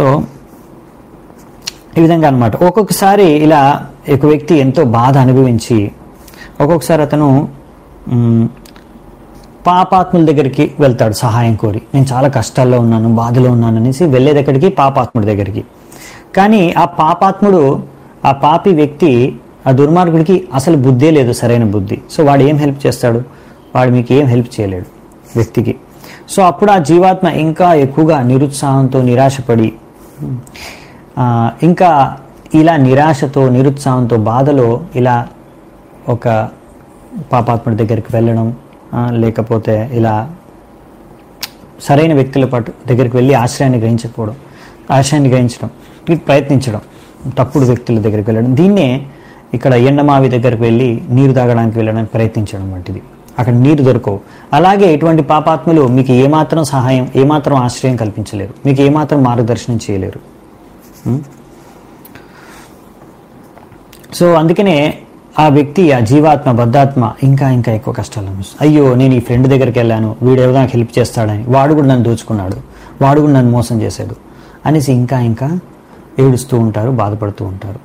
ఈ విధంగా అనమాట ఒక్కొక్కసారి ఇలా ఒక వ్యక్తి ఎంతో బాధ అనుభవించి ఒక్కొక్కసారి అతను మ్, పాపాత్ముల దగ్గరికి వెళ్తాడు సహాయం కోరి నేను చాలా కష్టాల్లో ఉన్నాను బాధలో ఉన్నాను అనేసి వెళ్ళేది ఎక్కడికి పాపాత్ముడి దగ్గరికి కానీ ఆ పాపాత్ముడు ఆ పాపి వ్యక్తి ఆ దుర్మార్గుడికి అసలు బుద్ధే లేదు సరైన బుద్ధి సో వాడు ఏం హెల్ప్ చేస్తాడు వాడు మీకు ఏం హెల్ప్ చేయలేడు వ్యక్తికి సో అప్పుడు ఆ జీవాత్మ ఇంకా ఎక్కువగా నిరుత్సాహంతో నిరాశపడి ఆ, ఇంకా ఇలా నిరాశతో నిరుత్సాహంతో బాధలో ఇలా ఒక పాపాత్ముడి దగ్గరికి వెళ్ళడం ఆ, లేకపోతే ఇలా సరైన వ్యక్తుల పాటు దగ్గరికి వెళ్ళి ఆశ్రయాన్ని గ్రహించకపోవడం ఆశ్రయాన్ని గ్రహించడం ఇది ప్రయత్నించడం తప్పుడు వ్యక్తుల దగ్గరికి వెళ్ళడం దీన్నే ఇక్కడ ఎండమావి దగ్గరికి వెళ్ళి నీరు తాగడానికి వెళ్ళడానికి ప్రయత్నించడం వంటిది అక్కడ నీరు దొరకవు అలాగే ఇటువంటి పాపాత్ములు మీకు ఏమాత్రం సహాయం ఏమాత్రం ఆశ్రయం కల్పించలేరు మీకు ఏమాత్రం మార్గదర్శనం చేయలేరు ఉం? సో అందుకనే ఆ వ్యక్తి ఆ జీవాత్మ బద్ధాత్మ ఇంకా ఇంకా ఎక్కువ కష్టాలు అనుభవిస్తుంది అయ్యో నేను ఈ ఫ్రెండ్ దగ్గరికి వెళ్ళాను వీడు ఎవరో నాకు హెల్ప్ చేస్తాడని వాడు కూడా నన్ను దోచుకున్నాడు వాడు కూడా నన్ను మోసం చేశాడు అనేసి ఇంకా ఇంకా ఏడుస్తూ ఉంటారు బాధపడుతూ ఉంటారు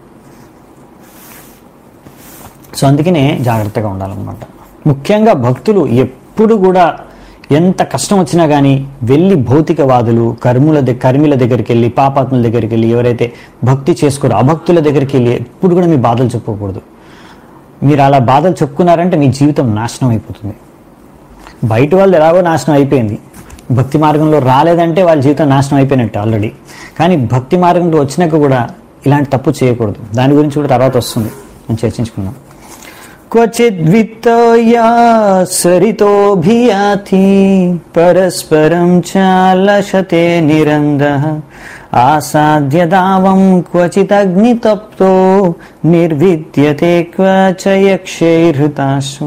సో అందుకనే జాగ్రత్తగా ఉండాలన్నమాట ముఖ్యంగా భక్తులు ఎప్పుడు కూడా ఎంత కష్టం వచ్చినా కానీ వెళ్ళి భౌతికవాదులు కర్ముల దగ్గర కర్మిల దగ్గరికి వెళ్ళి పాపాత్ముల దగ్గరికి వెళ్ళి ఎవరైతే భక్తి చేసుకోరో అభక్తుల దగ్గరికి వెళ్ళి ఎప్పుడు కూడా మీ బాధలు చెప్పుకోకూడదు మీరు అలా బాధలు చెప్పుకున్నారంటే మీ జీవితం నాశనం అయిపోతుంది బయట వాళ్ళు ఎలాగో నాశనం అయిపోయింది భక్తి మార్గంలో రాలేదంటే వాళ్ళ జీవితం నాశనం అయిపోయినట్టు ఆల్రెడీ కానీ భక్తి మార్గంలో వచ్చినాక కూడా ఇలాంటి తప్పు చేయకూడదు దాని గురించి కూడా తర్వాత వస్తుంది మనం చర్చించుకుందాం క్వచిద్విత్తయా సరితోభియాతి పరస్పరం చాలశతే నిరంద ఆసాద్య దావం క్వచిదగ్నితప్తో నిర్విద్యతే క్వచయక్షైహృతాసు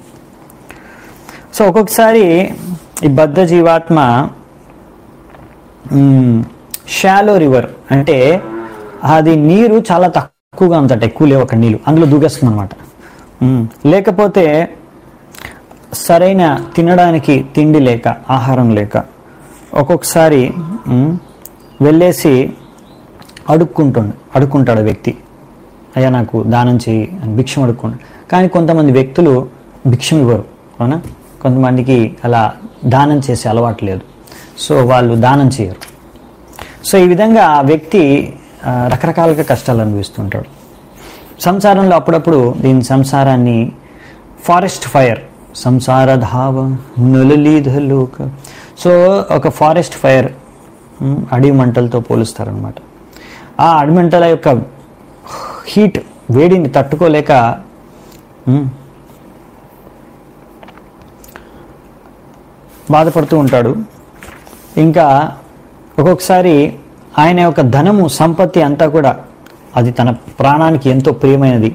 సో ఒక్కొక్కసారి ఈ బద్ధ జీవాత్మ షాలో రివర్ అంటే అది నీరు చాలా తక్కువగా ఉందట ఎక్కువ లేవు అక్కడ నీళ్ళు అందులో దూకేస్తుంది అనమాట లేకపోతే సరైన తినడానికి తిండి లేక ఆహారం లేక ఒక్కొక్కసారి మ్, వెళ్ళేసి అడుక్కుంటుండు అడుక్కుంటాడు వ్యక్తి అయ్యా నాకు దానం చేయి అని భిక్షం అడుక్కుంటాడు కానీ కొంతమంది వ్యక్తులు భిక్షం ఇవ్వరు అవునా కొంతమందికి అలా దానం చేసే అలవాటు లేదు సో వాళ్ళు దానం చేయరు సో ఈ విధంగా ఆ వ్యక్తి ఆ, రకరకాలుగా కష్టాలు అనుభవిస్తుంటాడు సంసారంలో అప్పుడప్పుడు దీని సంసారాన్ని ఫారెస్ట్ ఫైర్ సంసార ధావ నులలీధలోక సో ఒక ఫారెస్ట్ ఫైర్ ఉమ్, అడవి మంటలతో పోలుస్తారనమాట ఆ అడవి మంటల యొక్క హీట్ వేడిని తట్టుకోలేక ఉమ్, బాధపడుతూ ఉంటాడు ఇంకా ఒక్కొక్కసారి ఆయన యొక్క ధనము సంపత్తి అంతా కూడా అది తన ప్రాణానికి ఎంతో ప్రియమైనది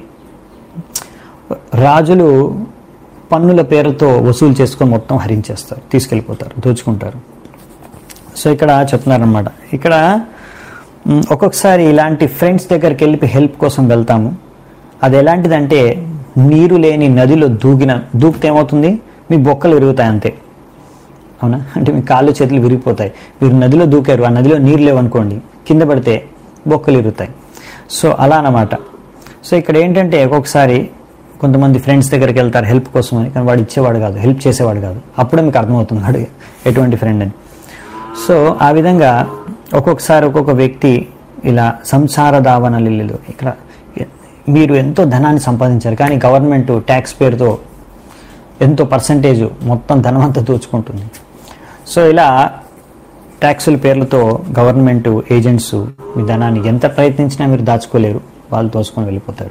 రాజులు పన్నుల పేరుతో వసూలు చేసుకొని మొత్తం హరించేస్తారు తీసుకెళ్ళిపోతారు దోచుకుంటారు సో ఇక్కడ చెప్తున్నారనమాట ఇక్కడ మ్, ఒక్కొక్కసారి ఇలాంటి ఫ్రెండ్స్ దగ్గరికి వెళ్ళి హెల్ప్ కోసం వెళ్తాము అది ఎలాంటిదంటే నీరు లేని నదిలో దూకిన దూకితే ఏమవుతుంది మీ బొక్కలు విరుగుతాయి అంతే అవునా అంటే మీ కాళ్ళు చేతులు విరిగిపోతాయి మీరు నదిలో దూకారు ఆ నదిలో నీరు లేవనుకోండి కింద పడితే బొక్కలు ఇరుగుతాయి సో అలా అన్నమాట సో ఇక్కడ ఏంటంటే ఒక్కొక్కసారి కొంతమంది ఫ్రెండ్స్ దగ్గరికి వెళ్తారు హెల్ప్ కోసం అని కానీ వాడు ఇచ్చేవాడు కాదు హెల్ప్ చేసేవాడు కాదు అప్పుడే మీకు అర్థమవుతుంది వాడు ఎటువంటి ఫ్రెండ్ అని సో ఆ విధంగా ఒక్కొక్కసారి ఒక్కొక్క వ్యక్తి ఇలా సంసార దావన లిల్లులు ఇక్కడ మీరు ఎంతో ధనాన్ని సంపాదించారు కానీ గవర్నమెంట్ ట్యాక్స్ పేరుతో ఎంతో పర్సంటేజ్ మొత్తం ధనమంతా దోచుకుంటుంది సో ఇలా ట్యాక్సుల పేర్లతో గవర్నమెంట్ ఏజెంట్స్ మీ ధనాన్ని ఎంత ప్రయత్నించినా మీరు దాచుకోలేరు వాళ్ళు దోచుకొని వెళ్ళిపోతారు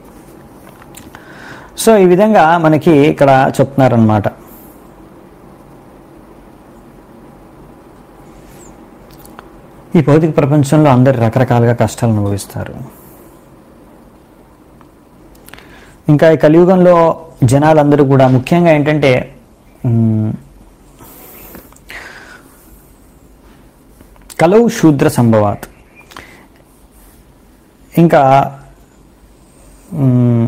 సో ఈ విధంగా మనకి ఇక్కడ చెప్తున్నారనమాట ఈ భౌతిక ప్రపంచంలో అందరు రకరకాలుగా కష్టాలు అనుభవిస్తారు ఇంకా ఈ కలియుగంలో జనాలందరూ కూడా ముఖ్యంగా ఏంటంటే మ్, కలవు శూద్ర సంభవాత్ ఇంకా మ్,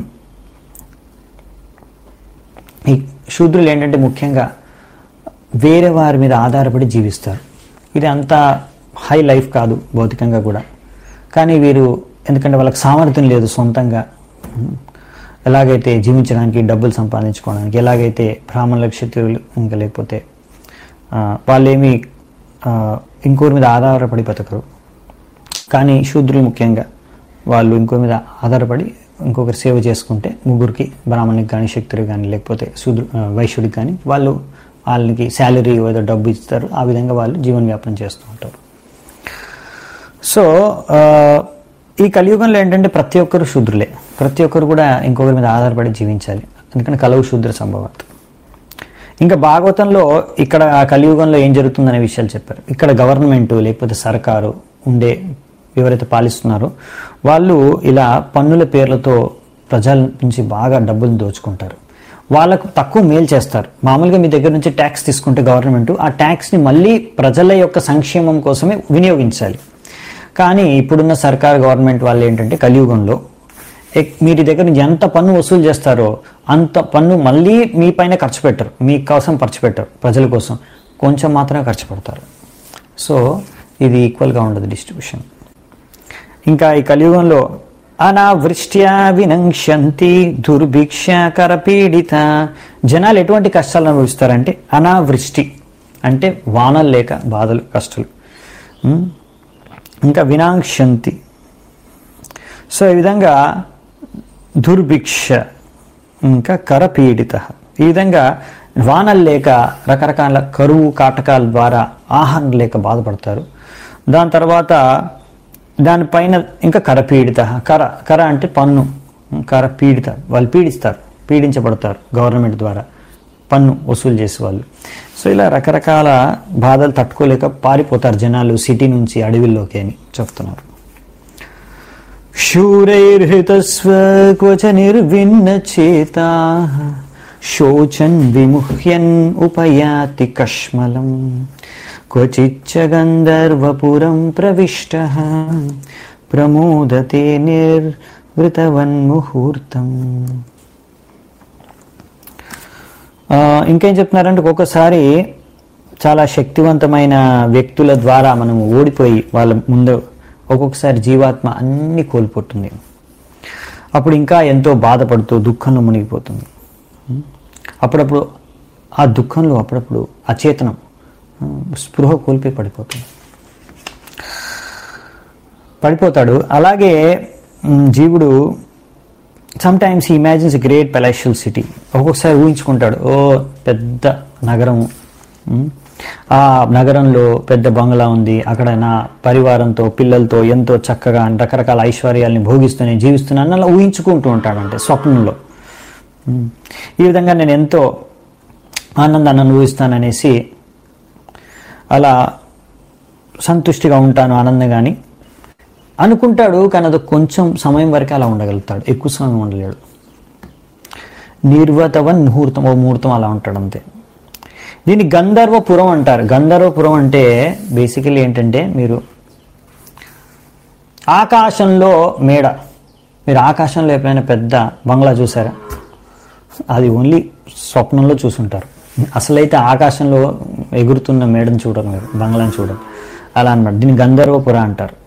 ఈ శూద్రులు ఏంటంటే ముఖ్యంగా వేరే వారి మీద ఆధారపడి జీవిస్తారు ఇది అంత హై లైఫ్ కాదు భౌతికంగా కూడా కానీ వీరు ఎందుకంటే వాళ్ళకి సామర్థ్యం లేదు సొంతంగా ఉమ్, ఎలాగైతే జీవించడానికి డబ్బులు సంపాదించుకోవడానికి ఎలాగైతే బ్రాహ్మణుల క్షత్రియులు ఇంకా లేకపోతే ఆ, వాళ్ళేమి ఆ, ఇంకోరి మీద ఆధారపడి బతకరు కానీ శూద్రులు ముఖ్యంగా వాళ్ళు ఇంకో మీద ఆధారపడి ఇంకొకరి సేవ చేసుకుంటే ముగ్గురికి బ్రాహ్మణునికి కానీ శక్తుడికి కానీ లేకపోతే శూద్రు ఆ, వైశ్యుడికి కానీ వాళ్ళు వాళ్ళకి శాలరీ ఏదో డబ్బు ఇస్తారు ఆ విధంగా వాళ్ళు జీవన వ్యాపనం చేస్తూ ఉంటారు సో ఆ, ఈ కలియుగంలో ఏంటంటే ప్రతి ఒక్కరు శూద్రులే ప్రతి ఒక్కరు కూడా ఇంకొకరి మీద ఆధారపడి జీవించాలి అందుకని కలవు శూద్ర సంభవాత్ ఇంకా భాగవతంలో ఇక్కడ ఆ కలియుగంలో ఏం జరుగుతుందనే విషయాలు చెప్పారు ఇక్కడ గవర్నమెంట్ లేకపోతే సర్కారు ఉండే ఎవరైతే పాలిస్తున్నారో వాళ్ళు ఇలా పన్నుల పేర్లతో ప్రజల నుంచి బాగా డబ్బులు దోచుకుంటారు వాళ్ళకు తక్కువ మేలు చేస్తారు మామూలుగా మీ దగ్గర నుంచి ట్యాక్స్ తీసుకుంటే గవర్నమెంట్ ఆ ట్యాక్స్ని మళ్ళీ ప్రజల యొక్క సంక్షేమం కోసమే వినియోగించాలి కానీ ఇప్పుడున్న సర్కార్ గవర్నమెంట్ వాళ్ళు ఏంటంటే కలియుగంలో ఎక్- మీరు దగ్గర నుంచి ఎంత పన్ను వసూలు చేస్తారో అంత పన్ను మళ్ళీ మీ పైన ఖర్చు పెట్టరు మీ కోసం ఖర్చు పెట్టరు ప్రజల కోసం కొంచెం మాత్రమే ఖర్చు పెడతారు సో ఇది ఈక్వల్గా ఉండదు డిస్ట్రిబ్యూషన్ ఇంకా ఈ కలియుగంలో అనావృష్ట్యా వినంక్షంతి దుర్భిక్ష కరపీడిత జనాలు ఎటువంటి కష్టాలు అనుభవిస్తారంటే అనావృష్టి అంటే వానలు లేక బాధలు కష్టాలు ఉం? ఇంకా వినాంక్షంతి సో ఈ విధంగా దుర్భిక్ష ఇంకా కరపీడిత ఈ విధంగా వానలు లేక రకరకాల కరువు కాటకాల ద్వారా ఆహారం లేక బాధపడతారు దాని తర్వాత దానిపైన ఇంకా కరపీడిత కర కర అంటే పన్ను కర పీడిత వాళ్ళు పీడిస్తారు పీడించబడతారు గవర్నమెంట్ ద్వారా పన్ను వసూలు చేసే వాళ్ళు సో ఇలా రకరకాల బాధలు తట్టుకోలేక పారిపోతారు జనాలు సిటీ నుంచి అడవిల్లోకి అని చెప్తున్నారు శూరైర్హృతస్వ క్వచ నిర్విన్న చేతా శోచన్ విముహ్యన్ ఉపయాతి కష్మలం క్వచిచ్చ గంధర్వపురం ప్రవిష్ట ప్రమోదతే నిర్వృతవన్ముహూర్తం ఆ, ఇంకేం చెప్తున్నారంటే ఒక్కొక్కసారి చాలా శక్తివంతమైన వ్యక్తుల ద్వారా మనం ఓడిపోయి వాళ్ళ ముందు ఒక్కొక్కసారి జీవాత్మ అన్ని కోల్పోతుంది అప్పుడు ఇంకా ఎంతో బాధపడుతూ దుఃఖంలో మునిగిపోతుంది ఉం? అప్పుడప్పుడు ఆ దుఃఖంలో అప్పుడప్పుడు అచేతనం ఆ, స్పృహ కోల్పోయి పడిపోతుంది పడిపోతాడు అలాగే ఉమ్, జీవుడు సమ్ టైమ్స్ ఈ ఇమాజిన్స్ గ్రేట్ పెలాషియల్ సిటీ ఒక్కొక్కసారి ఊహించుకుంటాడు ఓ పెద్ద నగరం ఉమ్, ఆ నగరంలో పెద్ద బంగ్లా ఉంది అక్కడ నా పరివారంతో పిల్లలతో ఎంతో చక్కగా రకరకాల ఐశ్వర్యాల్ని భోగిస్తూ నేను జీవిస్తున్నాను అలా ఊహించుకుంటూ ఉంటాడు అంటే స్వప్నంలో ఉమ్, ఈ విధంగా నేను ఎంతో ఆనందాన్ని అనుభవిస్తాననేసి అలా సంతుష్టిగా ఉంటాను ఆనందంగా అని అనుకుంటాడు కానీ అది కొంచెం సమయం వరకే అలా ఉండగలుగుతాడు ఎక్కువ సమయం ఉండలేడు నిర్వతవన్ ముహూర్తం ఓ ముహూర్తం అలా ఉంటాడు అంతే దీన్ని గంధర్వపురం అంటారు గంధర్వపురం అంటే బేసికలీ ఏంటంటే మీరు ఆకాశంలో మేడ మీరు ఆకాశంలో ఎప్పుడైనా పెద్ద బంగ్లా చూసారా అది ఓన్లీ స్వప్నంలో చూసుంటారు అసలైతే ఆకాశంలో ఎగురుతున్న మేడను చూడరు మీరు బంగ్లాని చూడరు అలా అన్నమాట దీన్ని గంధర్వపుర అంటారు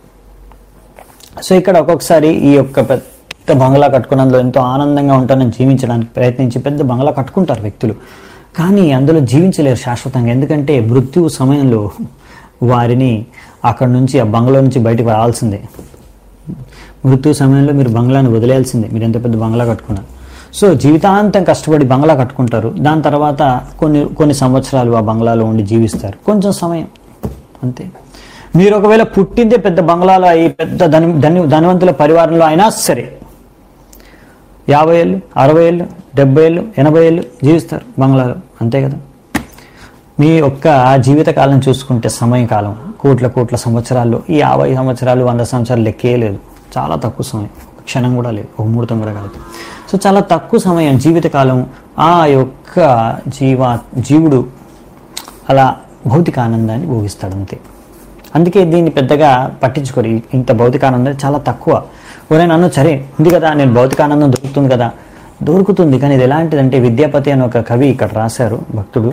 సో ఇక్కడ ఒక్కొక్కసారి ఈ యొక్క పెద్ద బంగ్లా కట్టుకున్నందులో ఎంతో ఆనందంగా ఉంటానని జీవించడానికి ప్రయత్నించి పెద్ద బంగ్లా కట్టుకుంటారు వ్యక్తులు కానీ అందులో జీవించలేరు శాశ్వతంగా ఎందుకంటే మృత్యు సమయంలో వారిని అక్కడ నుంచి ఆ బంగ్లా నుంచి బయటకు రావాల్సిందే మృత్యు సమయంలో మీరు బంగ్లాని వదిలేయాల్సిందే మీరు ఎంత పెద్ద బంగ్లా కట్టుకున్నా సో జీవితాంతం కష్టపడి బంగ్లా కట్టుకుంటారు దాని తర్వాత కొన్ని కొన్ని సంవత్సరాలు ఆ బంగ్లాలో ఉండి జీవిస్తారు కొంచెం సమయం అంతే మీరు ఒకవేళ పుట్టిందే పెద్ద బంగ్లాలో అయి పెద్ద ధని ధని ధనవంతుల పరివారంలో అయినా సరే యాభై ఏళ్ళు అరవై ఏళ్ళు డెబ్బై ఏళ్ళు ఎనభై ఏళ్ళు జీవిస్తారు బంగ్లాలో అంతే కదా మీ యొక్క జీవితకాలం చూసుకుంటే సమయకాలం కోట్ల కోట్ల సంవత్సరాల్లో ఈ యాభై సంవత్సరాలు వంద సంవత్సరాలు లెక్కే లేదు చాలా తక్కువ సమయం ఒక క్షణం కూడా లేదు ఒక ముహూర్తం కూడా కాదు సో చాలా తక్కువ సమయం జీవితకాలం ఆ యొక్క జీవా జీవుడు అలా భౌతిక ఆనందాన్ని భోగిస్తాడు అంతే అందుకే దీన్ని పెద్దగా పట్టించుకోరు ఈ- ఇంత భౌతిక ఆనందం చాలా తక్కువ ఎవరైనా అన్న సరే ఉంది కదా నేను భౌతిక ఆనందం దొరుకుతుంది కదా దొరుకుతుంది కానీ ఇది ఎలాంటిదంటే విద్యాపతి అని ఒక కవి ఇక్కడ రాశారు భక్తుడు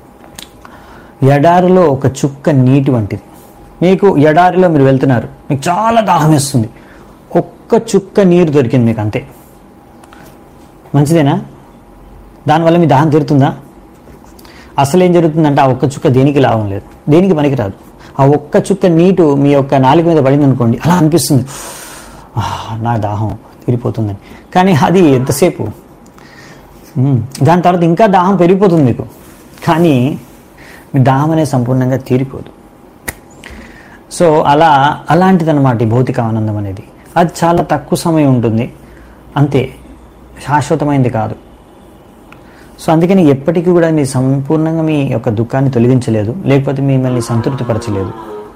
ఎడారిలో ఒక చుక్క నీటి వంటిది మీకు ఎడారిలో మీరు వెళ్తున్నారు మీకు చాలా దాహం వేస్తుంది ఒక్క చుక్క నీరు దొరికింది మీకు అంతే మంచిదేనా దానివల్ల మీ దాహం తీరుతుందా అసలు ఏం జరుగుతుందంటే ఆ ఒక్క చుక్క దేనికి లాభం లేదు దేనికి పనికిరాదు ఆ ఒక్క చుక్క నీటు మీ యొక్క నాలుగు మీద పడింది అనుకోండి అలా అనిపిస్తుంది "ఆ, నా దాహం తీరిపోతుందని కానీ అది ఎంతసేపు ఉమ్, దాని తర్వాత ఇంకా దాహం పెరిగిపోతుంది మీకు కానీ మీ దాహం అనేది సంపూర్ణంగా తీరిపోదు సో అలా అలాంటిదన్నమాట ఈ భౌతిక ఆనందం అనేది అది చాలా తక్కువ సమయం ఉంటుంది అంతే శాశ్వతమైంది కాదు సో అందుకని ఎప్పటికీ కూడా మీ సంపూర్ణంగా మీ యొక్క దుఃఖాన్ని తొలగించలేదు లేకపోతే మిమ్మల్ని సంతృప్తిపరచలేదు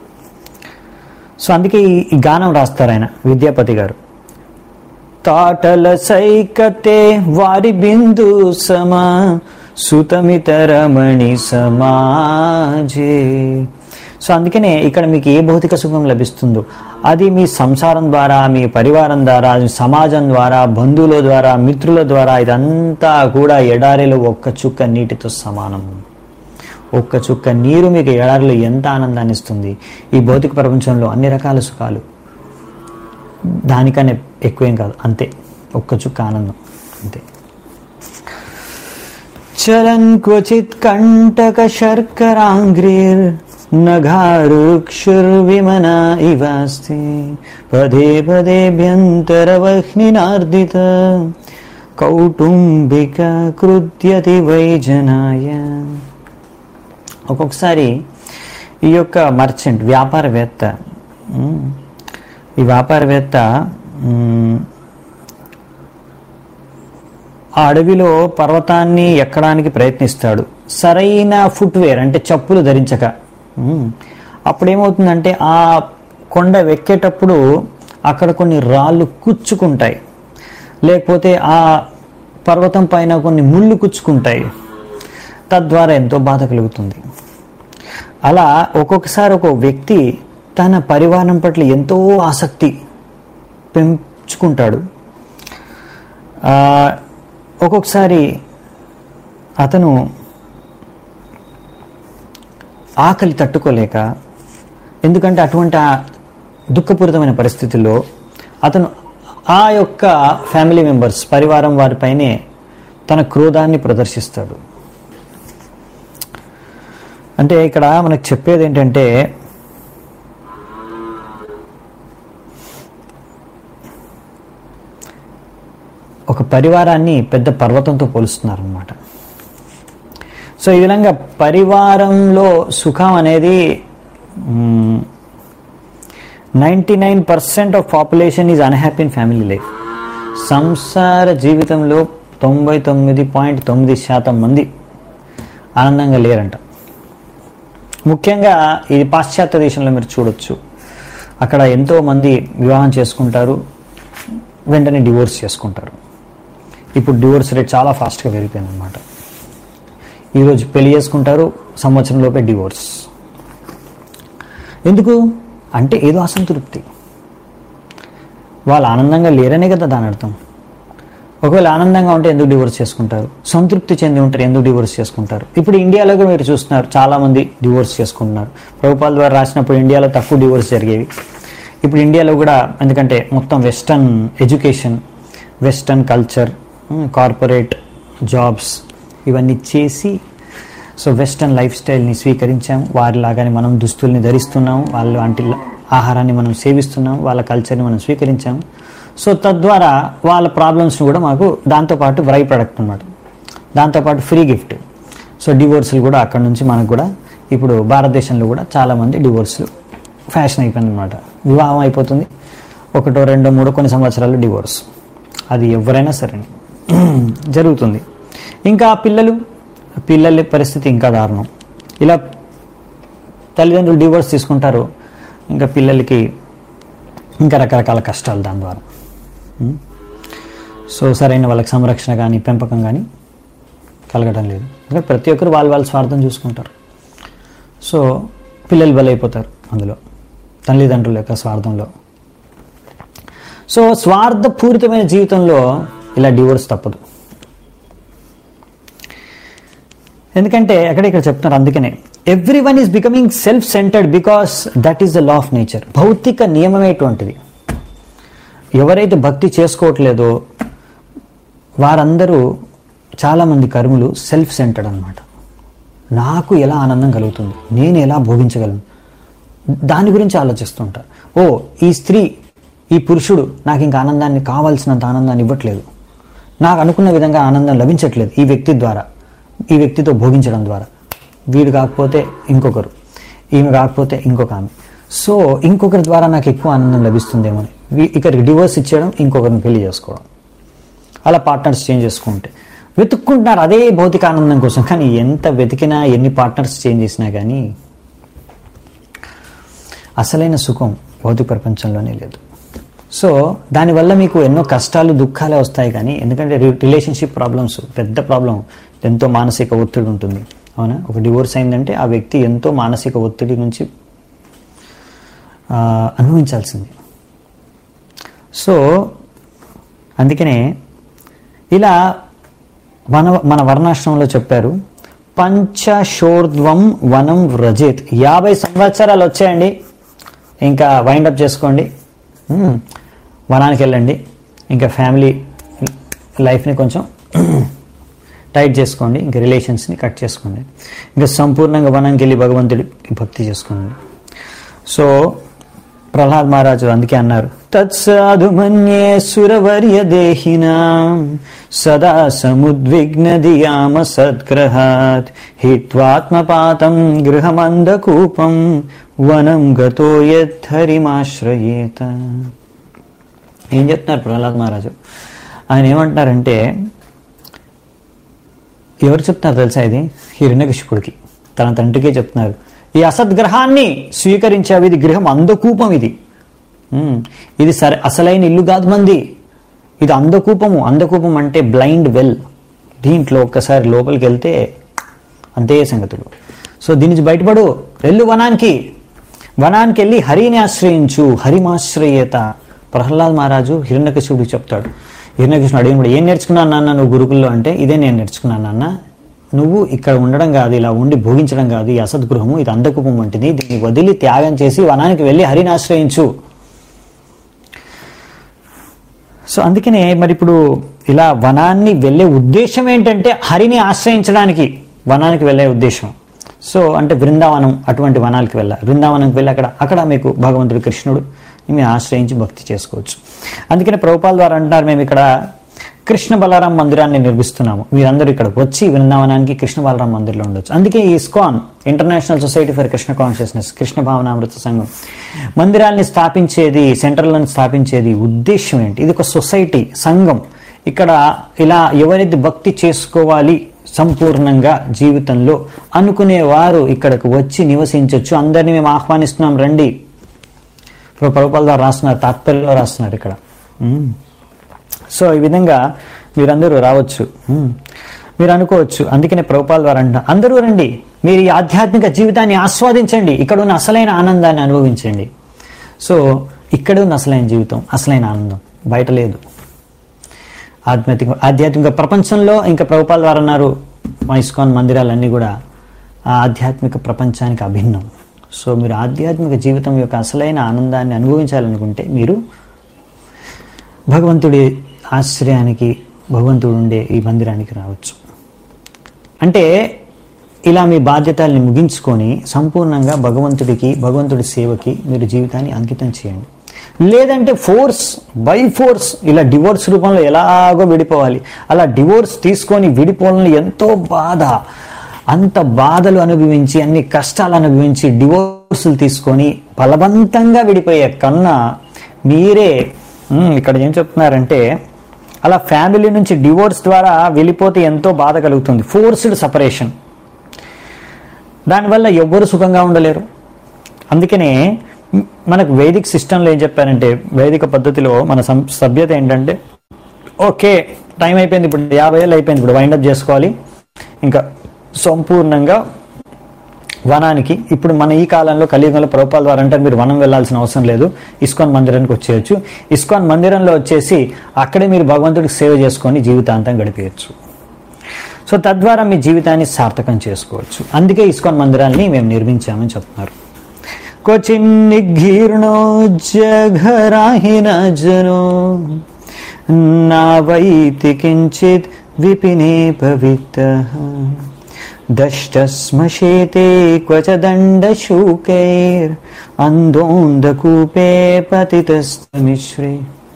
సో అందుకే ఈ ఈ గానం రాస్తారు ఆయన విద్యాపతి గారు తాటల సైకతే వారి బిందు సమా సుతమితరమణి సమాజే సో అందుకనే ఇక్కడ మీకు ఏ భౌతిక సుఖం లభిస్తుందో అది మీ సంసారం ద్వారా మీ పరివారం ద్వారా సమాజం ద్వారా బంధువుల ద్వారా మిత్రుల ద్వారా ఇదంతా కూడా ఎడారిలో ఒక్క చుక్క నీటితో సమానం ఒక్క చుక్క నీరు మీకు ఎడారిలో ఎంత ఆనందాన్ని ఇస్తుంది ఈ భౌతిక ప్రపంచంలో అన్ని రకాల సుఖాలు దానికనే ఎక్కువేం కాదు అంతే ఒక్క చుక్క ఆనందం అంతే చలన్ క్వచిత్ కంటక శర్కరాంగ్రీర్ నఘారుక్షుర్విమన ఇవాస్తి పదే పదేభ్యంతరవహ్నినార్దిత కౌటుంబిక కృత్యతి వైజనాయ ఒక్కొక్కసారి ఈ యొక్క మర్చెంట్ వ్యాపారవేత్త ఉమ్, ఈ వ్యాపారవేత్త ఉమ్, ఆ అడవిలో పర్వతాన్ని ఎక్కడానికి ప్రయత్నిస్తాడు సరైన ఫుట్వేర్ అంటే చెప్పులు ధరించక ఉమ్, అప్పుడేమవుతుందంటే ఆ కొండ ఎక్కేటప్పుడు అక్కడ కొన్ని రాళ్ళు కుచ్చుకుంటాయి లేకపోతే ఆ పర్వతం పైన కొన్ని ముళ్ళు కుచ్చుకుంటాయి తద్వారా ఎంతో బాధ కలుగుతుంది అలా ఒక్కొక్కసారి ఒక వ్యక్తి తన పరివారం పట్ల ఎంతో ఆసక్తి పెంచుకుంటాడు ఆ, ఒక్కొక్కసారి అతను ఆకలి తట్టుకోలేక ఎందుకంటే అటువంటి ఆ దుఃఖపూరితమైన పరిస్థితుల్లో అతను ఆ యొక్క ఫ్యామిలీ మెంబర్స్ పరివారం వారిపైనే తన క్రోధాన్ని ప్రదర్శిస్తాడు అంటే ఇక్కడ మనకు చెప్పేది ఏంటంటే ఒక పరివారాన్ని పెద్ద పర్వతంతో పోలుస్తున్నారనమాట సో ఈ విధంగా పరివారంలో సుఖం అనేది ninety nine percent of population is unhappy in family life సంసార జీవితంలో తొంభై తొమ్మిది పాయింట్ తొమ్మిది శాతం మంది ఆనందంగా లేరంట ముఖ్యంగా ఇది పాశ్చాత్య దేశంలో మీరు చూడొచ్చు అక్కడ ఎంతో మంది వివాహం చేసుకుంటారు వెంటనే డివోర్స్ చేసుకుంటారు ఇప్పుడు డివోర్స్ రేట్ చాలా ఫాస్ట్గా పెరిగిపోయింది అనమాట ఈరోజు పెళ్లి చేసుకుంటారు సంవత్సరం లోపే డివోర్స్ ఎందుకు అంటే ఏదో అసంతృప్తి వాళ్ళు ఆనందంగా లేరనే కదా దాని అర్థం ఒకవేళ ఆనందంగా ఉంటే ఎందుకు డివోర్స్ చేసుకుంటారు సంతృప్తి చెంది ఉంటారు ఎందుకు డివోర్స్ చేసుకుంటారు ఇప్పుడు ఇండియాలో కూడా మీరు చూస్తున్నారు చాలా మంది డివోర్స్ చేసుకుంటున్నారు ప్రభుపాల ద్వారా రాసినప్పుడు ఇండియాలో తక్కువ డివోర్స్ జరిగేవి ఇప్పుడు ఇండియాలో కూడా ఎందుకంటే మొత్తం western education western culture corporate jobs ఇవన్నీ చేసి సో వెస్టర్న్ లైఫ్ స్టైల్ని స్వీకరించాము వారిలాగానే మనం దుస్తుల్ని ధరిస్తున్నాము వాళ్ళ వంటి ఆహారాన్ని మనం సేవిస్తున్నాము వాళ్ళ కల్చర్ని మనం స్వీకరించాము సో తద్వారా వాళ్ళ ప్రాబ్లమ్స్ని కూడా మాకు దాంతోపాటు బ్రై ప్రొడక్ట్ అనమాట దాంతోపాటు ఫ్రీ గిఫ్ట్ సో డివోర్సులు కూడా అక్కడ నుంచి మనకు కూడా ఇప్పుడు భారతదేశంలో కూడా చాలామంది డివోర్సులు ఫ్యాషన్ అయిపోయింది అనమాట వివాహం అయిపోతుంది ఒకటో రెండో మూడో కొన్ని సంవత్సరాలు డివోర్స్ అది ఎవరైనా సరే జరుగుతుంది ఇంకా పిల్లలు పిల్లల పరిస్థితి ఇంకా దారుణం ఇలా తల్లిదండ్రులు డివోర్స్ తీసుకుంటారు ఇంకా పిల్లలకి ఇంకా రకరకాల కష్టాలు దాని ద్వారా ఉం? సో సరైన వాళ్ళకి సంరక్షణ కానీ పెంపకం కానీ కలగడం లేదు ఎందుకంటే ప్రతి ఒక్కరు వాళ్ళ వాళ్ళ స్వార్థం చూసుకుంటారు సో పిల్లలు బలైపోతారు అందులో తల్లిదండ్రుల యొక్క స్వార్థంలో సో స్వార్థపూరితమైన జీవితంలో ఇలా డివోర్స్ తప్పదు ఎందుకంటే అక్కడ ఇక్కడ చెప్తున్నారు అందుకనే everyone is becoming self centered because that is the law of nature భౌతిక నియమమేటువంటిది ఎవరైతే భక్తి చేసుకోవట్లేదో వారందరూ చాలామంది కర్ములు సెల్ఫ్ సెంటర్డ్ అనమాట నాకు ఎలా ఆనందం కలుగుతుంది నేను ఎలా భోగించగలను దాని గురించి ఆలోచిస్తుంటా ఓ ఈ స్త్రీ ఈ పురుషుడు నాకు ఇంకా ఆనందాన్ని కావాల్సినంత ఆనందాన్ని ఇవ్వట్లేదు నాకు అనుకున్న విధంగా ఆనందం లభించట్లేదు ఈ వ్యక్తి ద్వారా ఈ వ్యక్తితో భోగించడం ద్వారా వీడు కాకపోతే ఇంకొకరు ఈమె కాకపోతే ఇంకొక ఆమె సో ఇంకొకరి ద్వారా నాకు ఎక్కువ ఆనందం లభిస్తుందేమో అని. వీ- ఇక్కడికి డివోర్స్ ఇచ్చేయడం ఇంకొకరిని పెళ్లి చేసుకోవడం అలా పార్ట్నర్స్ చేంజ్ చేసుకుంటే వెతుక్కుంటున్నారు అదే భౌతిక ఆనందం కోసం కానీ ఎంత వెతికినా ఎన్ని పార్ట్నర్స్ చేంజ్ చేసినా కానీ అసలైన సుఖం భౌతిక ప్రపంచంలోనే లేదు సో దానివల్ల మీకు ఎన్నో కష్టాలు దుఃఖాలే వస్తాయి కానీ ఎందుకంటే రి- రిలేషన్షిప్ ప్రాబ్లమ్స్ పెద్ద ప్రాబ్లం ఎంతో మానసిక ఒత్తిడి ఉంటుంది అవునా ఒక డివోర్స్ అయిందంటే ఆ వ్యక్తి ఎంతో మానసిక ఒత్తిడి నుంచి ఆ, అనుభవించాల్సింది సో అందుకనే ఇలా మన మన వర్ణాశ్రమంలో చెప్పారు పంచశోర్ధ్వం వనం వ్రజేత్ యాభై సంవత్సరాలు వచ్చాయండి ఇంకా వైండప్ చేసుకోండి మ్మ్. వనానికి వెళ్ళండి ఇంకా ఫ్యామిలీ లైఫ్ని కొంచెం టైట్ చేసుకోండి ఇంకా రిలేషన్స్ని కట్ చేసుకోండి ఇంకా సంపూర్ణంగా వనానికి వెళ్ళి భగవంతుడికి భక్తి చేసుకోండి సో ప్రహ్లాద్ మహారాజు అందుకే అన్నారు తత్సాధు మన్యే సురవర్య దేహినా సదా సముద్విగ్న దియామ సద్గ్రహాత్ హిత్వాత్మపాతం గృహమందకూపం వనం గతో యద్ధరిమాశ్రయేత ఏం చెప్తున్నారు ప్రహ్లాద్ మహారాజు ఆయన ఏమంటున్నారంటే ఎవరు చెప్తున్నారు తెలుసా ఇది హిరణ్యకశిపుడికి తన తండ్రికే చెప్తున్నారు ఈ అసద్గ్రహాన్ని స్వీకరించావు ఇది గృహం అందకూపం ఇది ఉమ్, ఇది సరే అసలైన ఇల్లు కాదు మంది ఇది అందకూపము అందకూపం అంటే బ్లైండ్ వెల్ దీంట్లో ఒక్కసారి లోపలికి వెళ్తే అంతే సంగతులు సో దీని నుంచి బయటపడు వెళ్ళు వనానికి వనానికి వెళ్ళి హరిని ఆశ్రయించు హరిమాశ్రయేత ప్రహ్లాద్ మహారాజు హిరణ్యకశిపుడికి చెప్తాడు హిరణ్యకృష్ణుడు అడిగినప్పుడు ఏం నేర్చుకున్నాను నాన్న నువ్వు గురుకుల్లో అంటే ఇదే నేను నేర్చుకున్నాను నాన్న నువ్వు ఇక్కడ ఉండడం కాదు ఇలా ఉండి భోగించడం కాదు ఈ అసద్గృహము ఇది అందకూపం వంటిది దీన్ని వదిలి త్యాగం చేసి వనానికి వెళ్ళి హరిని ఆశ్రయించు సో అందుకనే మరి ఇప్పుడు ఇలా వనాన్ని వెళ్ళే ఉద్దేశం ఏంటంటే హరిని ఆశ్రయించడానికి వనానికి వెళ్ళే ఉద్దేశం సో అంటే బృందావనం అటువంటి వనాలకు వెళ్ళ బృందావనంకి వెళ్ళి అక్కడ అక్కడ మీకు భగవంతుడు కృష్ణుడు మేము ఆశ్రయించి భక్తి చేసుకోవచ్చు అందుకనే ప్రభుపాల ద్వారా అంటున్నారు మేము ఇక్కడ కృష్ణ బలరాం మందిరాన్ని నిర్మిస్తున్నాము మీరందరూ ఇక్కడ వచ్చి బృందావనానికి కృష్ణ బలరాం మందిర్లో ఉండొచ్చు అందుకే ఈ ISKCON international society for Krishna consciousness Krishna భావనామృత సంఘం మందిరాల్ని స్థాపించేది సెంటర్లను స్థాపించేది ఉద్దేశం ఏంటి ఇది ఒక సొసైటీ సంఘం ఇక్కడ ఇలా ఎవరైతే భక్తి చేసుకోవాలి సంపూర్ణంగా జీవితంలో అనుకునే వారు ఇక్కడికి వచ్చి నివసించవచ్చు అందరినీ మేము ఆహ్వానిస్తున్నాం రండి ఇప్పుడు ప్రభుపాల ద్వారా రాస్తున్నారు తాత్పర్యంలో రాస్తున్నారు ఇక్కడ ఉమ్. సో ఈ విధంగా మీరందరూ రావచ్చు ఉమ్. మీరు అనుకోవచ్చు అందుకనే ప్రభుపాల ద్వారా అంటున్నారు అందరూ రండి మీరు ఈ ఆధ్యాత్మిక జీవితాన్ని ఆస్వాదించండి ఇక్కడ ఉన్న అసలైన ఆనందాన్ని అనుభవించండి సో ఇక్కడ ఉన్న అసలైన జీవితం అసలైన ఆనందం బయట లేదు ఆధ్యాత్మిక ఆధ్యాత్మిక ప్రపంచంలో ఇంకా ప్రభుపాల ద్వారా అన్నారు మా ఇస్కాన్ మందిరాలన్నీ కూడా ఆ ఆధ్యాత్మిక ప్రపంచానికి అభిన్నం సో మీరు ఆధ్యాత్మిక జీవితం యొక్క అసలైన ఆనందాన్ని అనుభవించాలనుకుంటే మీరు భగవంతుడి ఆశ్రయానికి భగవంతుడు ఉండే ఈ మందిరానికి రావచ్చు అంటే ఇలా మీ బాధ్యతల్ని ముగించుకొని సంపూర్ణంగా భగవంతుడికి భగవంతుడి సేవకి మీరు జీవితాన్ని అంకితం చేయండి లేదంటే ఫోర్స్ బై ఫోర్స్ ఇలా డివోర్స్ రూపంలో ఎలాగో విడిపోవాలి అలా డివోర్స్ తీసుకొని విడిపోవాలని ఎంతో బాధ అంత బాధలు అనుభవించి అన్ని కష్టాలు అనుభవించి డివోర్సులు తీసుకొని బలవంతంగా విడిపోయే కన్నా మీరే ఉమ్, ఇక్కడ ఏం చెప్తున్నారంటే అలా ఫ్యామిలీ నుంచి డివోర్స్ ద్వారా వెళ్ళిపోతే ఎంతో బాధ కలుగుతుంది ఫోర్స్డ్ సపరేషన్ దానివల్ల ఎవ్వరు సుఖంగా ఉండలేరు అందుకనే మ్, మనకు వేదిక సిస్టంలో ఏం చెప్పారంటే వేదిక పద్ధతిలో మన సం- సభ్యత ఏంటంటే ఓకే టైం అయిపోయింది ఇప్పుడు యాభై ఏళ్ళు అయిపోయింది ఇప్పుడు వైండప్ చేసుకోవాలి ఇంకా సంపూర్ణంగా వనానికి ఇప్పుడు మన ఈ కాలంలో కలియుగంలో ప్రభుపాల ద్వారా అంటే మీరు వనం వెళ్ళాల్సిన అవసరం లేదు ఇస్కాన్ మందిరానికి వచ్చేయచ్చు ఇస్కాన్ మందిరంలో వచ్చేసి అక్కడే మీరు భగవంతుడికి సేవ చేసుకొని జీవితాంతం గడిపేయచ్చు సో తద్వారా మీ జీవితాన్ని సార్థకం చేసుకోవచ్చు అందుకే ఇస్కాన్ మందిరాన్ని మేము నిర్మించామని చెప్తున్నారు క్వచిన్నిఘీర్ణో జఘరాహిన జనో నా వైతి కించిత్ విపినే పవిత్ర దష్టశ్మశేతే క్వచ దండశూకైర్ అందోందకూపే పతితస్తమిశ్రే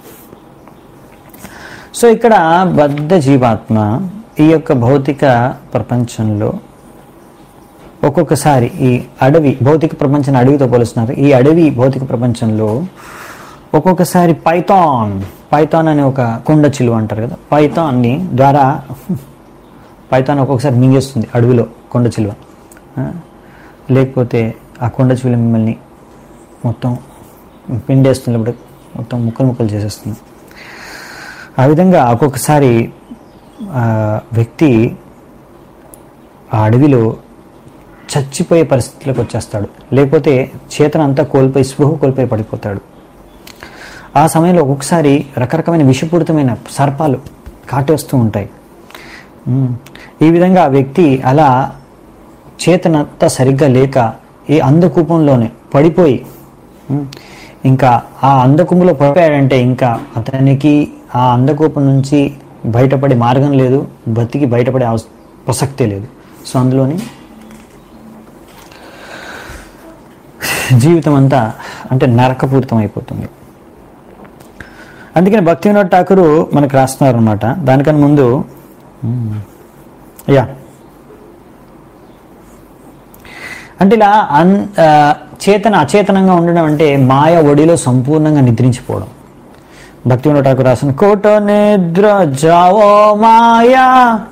సో ఇక్కడ బద్ధ జీవాత్మ ఈ యొక్క భౌతిక ప్రపంచంలో ఒక్కొక్కసారి ఈ అడవి భౌతిక ప్రపంచాన్ని అడవితో పోలుస్తున్నారు ఈ అడవి భౌతిక ప్రపంచంలో ఒక్కొక్కసారి పైథాన్ పైథాన్ అనే ఒక కొండ చిలువ అంటారు కదా పైథాన్ని ద్వారా పైథాన్ ఒక్కొక్కసారి మింగేస్తుంది అడవిలో కొండ చిలువ ఆ, లేకపోతే ఆ కొండ చిలువ మిమ్మల్ని మొత్తం పిండేస్తున్నప్పుడు మొత్తం ముక్కలు ముక్కలు చేసేస్తుంది ఆ విధంగా ఒక్కొక్కసారి ఆ, వ్యక్తి ఆ అడవిలో చచ్చిపోయే పరిస్థితిలోకి వచ్చేస్తాడు లేకపోతే చేతనంతా కోల్పోయి స్పృహ కోల్పోయి పడిపోతాడు ఆ సమయంలో ఒక్కొక్కసారి రకరకమైన విషపూరితమైన సర్పాలు కాటేస్తూ ఉంటాయి ఉమ్. ఈ విధంగా ఆ వ్యక్తి అలా చేతనంతా సరిగ్గా లేక ఈ అందకూపంలోనే పడిపోయి ఉమ్, ఇంకా ఆ అందకూపంలో పడిపోయాడంటే ఇంకా అతనికి ఆ అందకూపం నుంచి బయటపడే మార్గం లేదు బతికి బయటపడే అవస- ప్రసక్తే లేదు సో అందులోని జీవితం అంతా అంటే నరకపూరితం అయిపోతుంది అందుకని భక్తి వినోద్ ఠాకూరు మనకు రాస్తున్నారు అనమాట దానికన్నా ముందు మ్మ్. యా అంటే ఇలా అన్ ఆ, చేతన అచేతనంగా ఉండడం అంటే మాయ ఒడిలో సంపూర్ణంగా నిద్రించిపోవడం భక్తి వినోద్ ఠాకూర్ రాసిన కోట నిద్ర జావో మాయా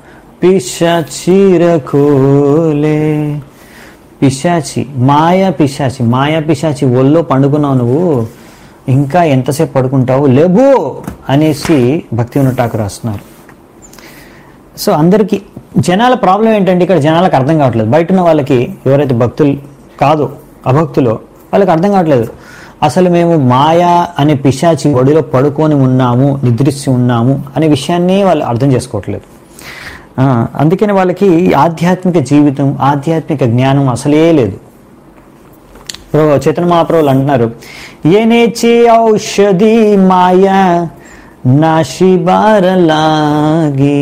పిశాచిరకోలే పిశాచి మాయ పిశాచి మాయ పిశాచి ఒళ్ళో పండుకున్నావు నువ్వు ఇంకా ఎంతసేపు పడుకుంటావు లేబు అనేసి భక్తి వినోద్ ఠాకూర్ రాస్తున్నారు సో అందరికీ జనాల ప్రాబ్లం ఏంటంటే ఇక్కడ జనాలకు అర్థం కావట్లేదు బయట ఉన్న వాళ్ళకి ఎవరైతే భక్తులు కాదు అభక్తులో వాళ్ళకి అర్థం కావట్లేదు అసలు మేము మాయా అనే పిశాచి ఒడిలో పడుకొని ఉన్నాము నిద్రిస్తూ ఉన్నాము అనే విషయాన్ని వాళ్ళు అర్థం చేసుకోవట్లేదు ఆ, అందుకని వాళ్ళకి ఈ ఆధ్యాత్మిక జీవితం ఆధ్యాత్మిక జ్ఞానం అసలే లేదు ఇప్పుడు చైతన్య మహాప్రభులు అంటున్నారు ఏనేచి ఔషధి మాయా నాశిబారలాగి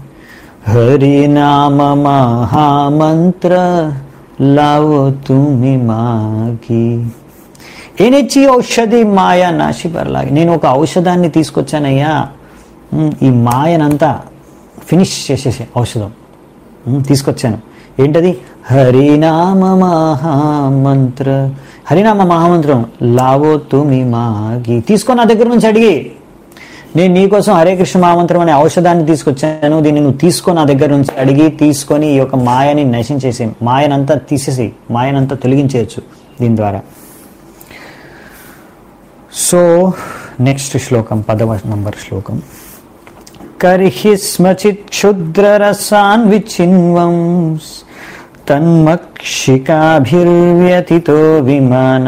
హరినామ మహామంత్ర లావో తుమి మాగి ఏనిచ్చి ఔషధి మాయ నాశిబర్లాగి నేను ఒక ఔషధాన్ని తీసుకొచ్చానయ్యా ఉమ్, ఈ మాయనంతా ఫినిష్ చేసేసే ఔషధం ఉమ్, తీసుకొచ్చాను ఏంటది హరినామ మహామంత్ర హరినామ మహామంత్రం లావో తుమి మాగి తీసుకో నా దగ్గర నుంచి అడిగి నేను నీకోసం హరే కృష్ణ మహామంత్రం అనే ఔషధాన్ని తీసుకొచ్చాను దీన్ని నువ్వు తీసుకో నా దగ్గర నుంచి అడిగి తీసుకొని ఈ యొక్క మాయని నశించేసి మాయనంతా తీసేసి మాయనంతా తొలగించేయచ్చు దీని ద్వారా సో నెక్స్ట్ శ్లోకం పదవ నంబర్ శ్లోకం కర్హి స్మచిత్ క్షుద్రరసాన్ విచిన్వం తన్మక్షికాభిర్వ్యతితో విమాన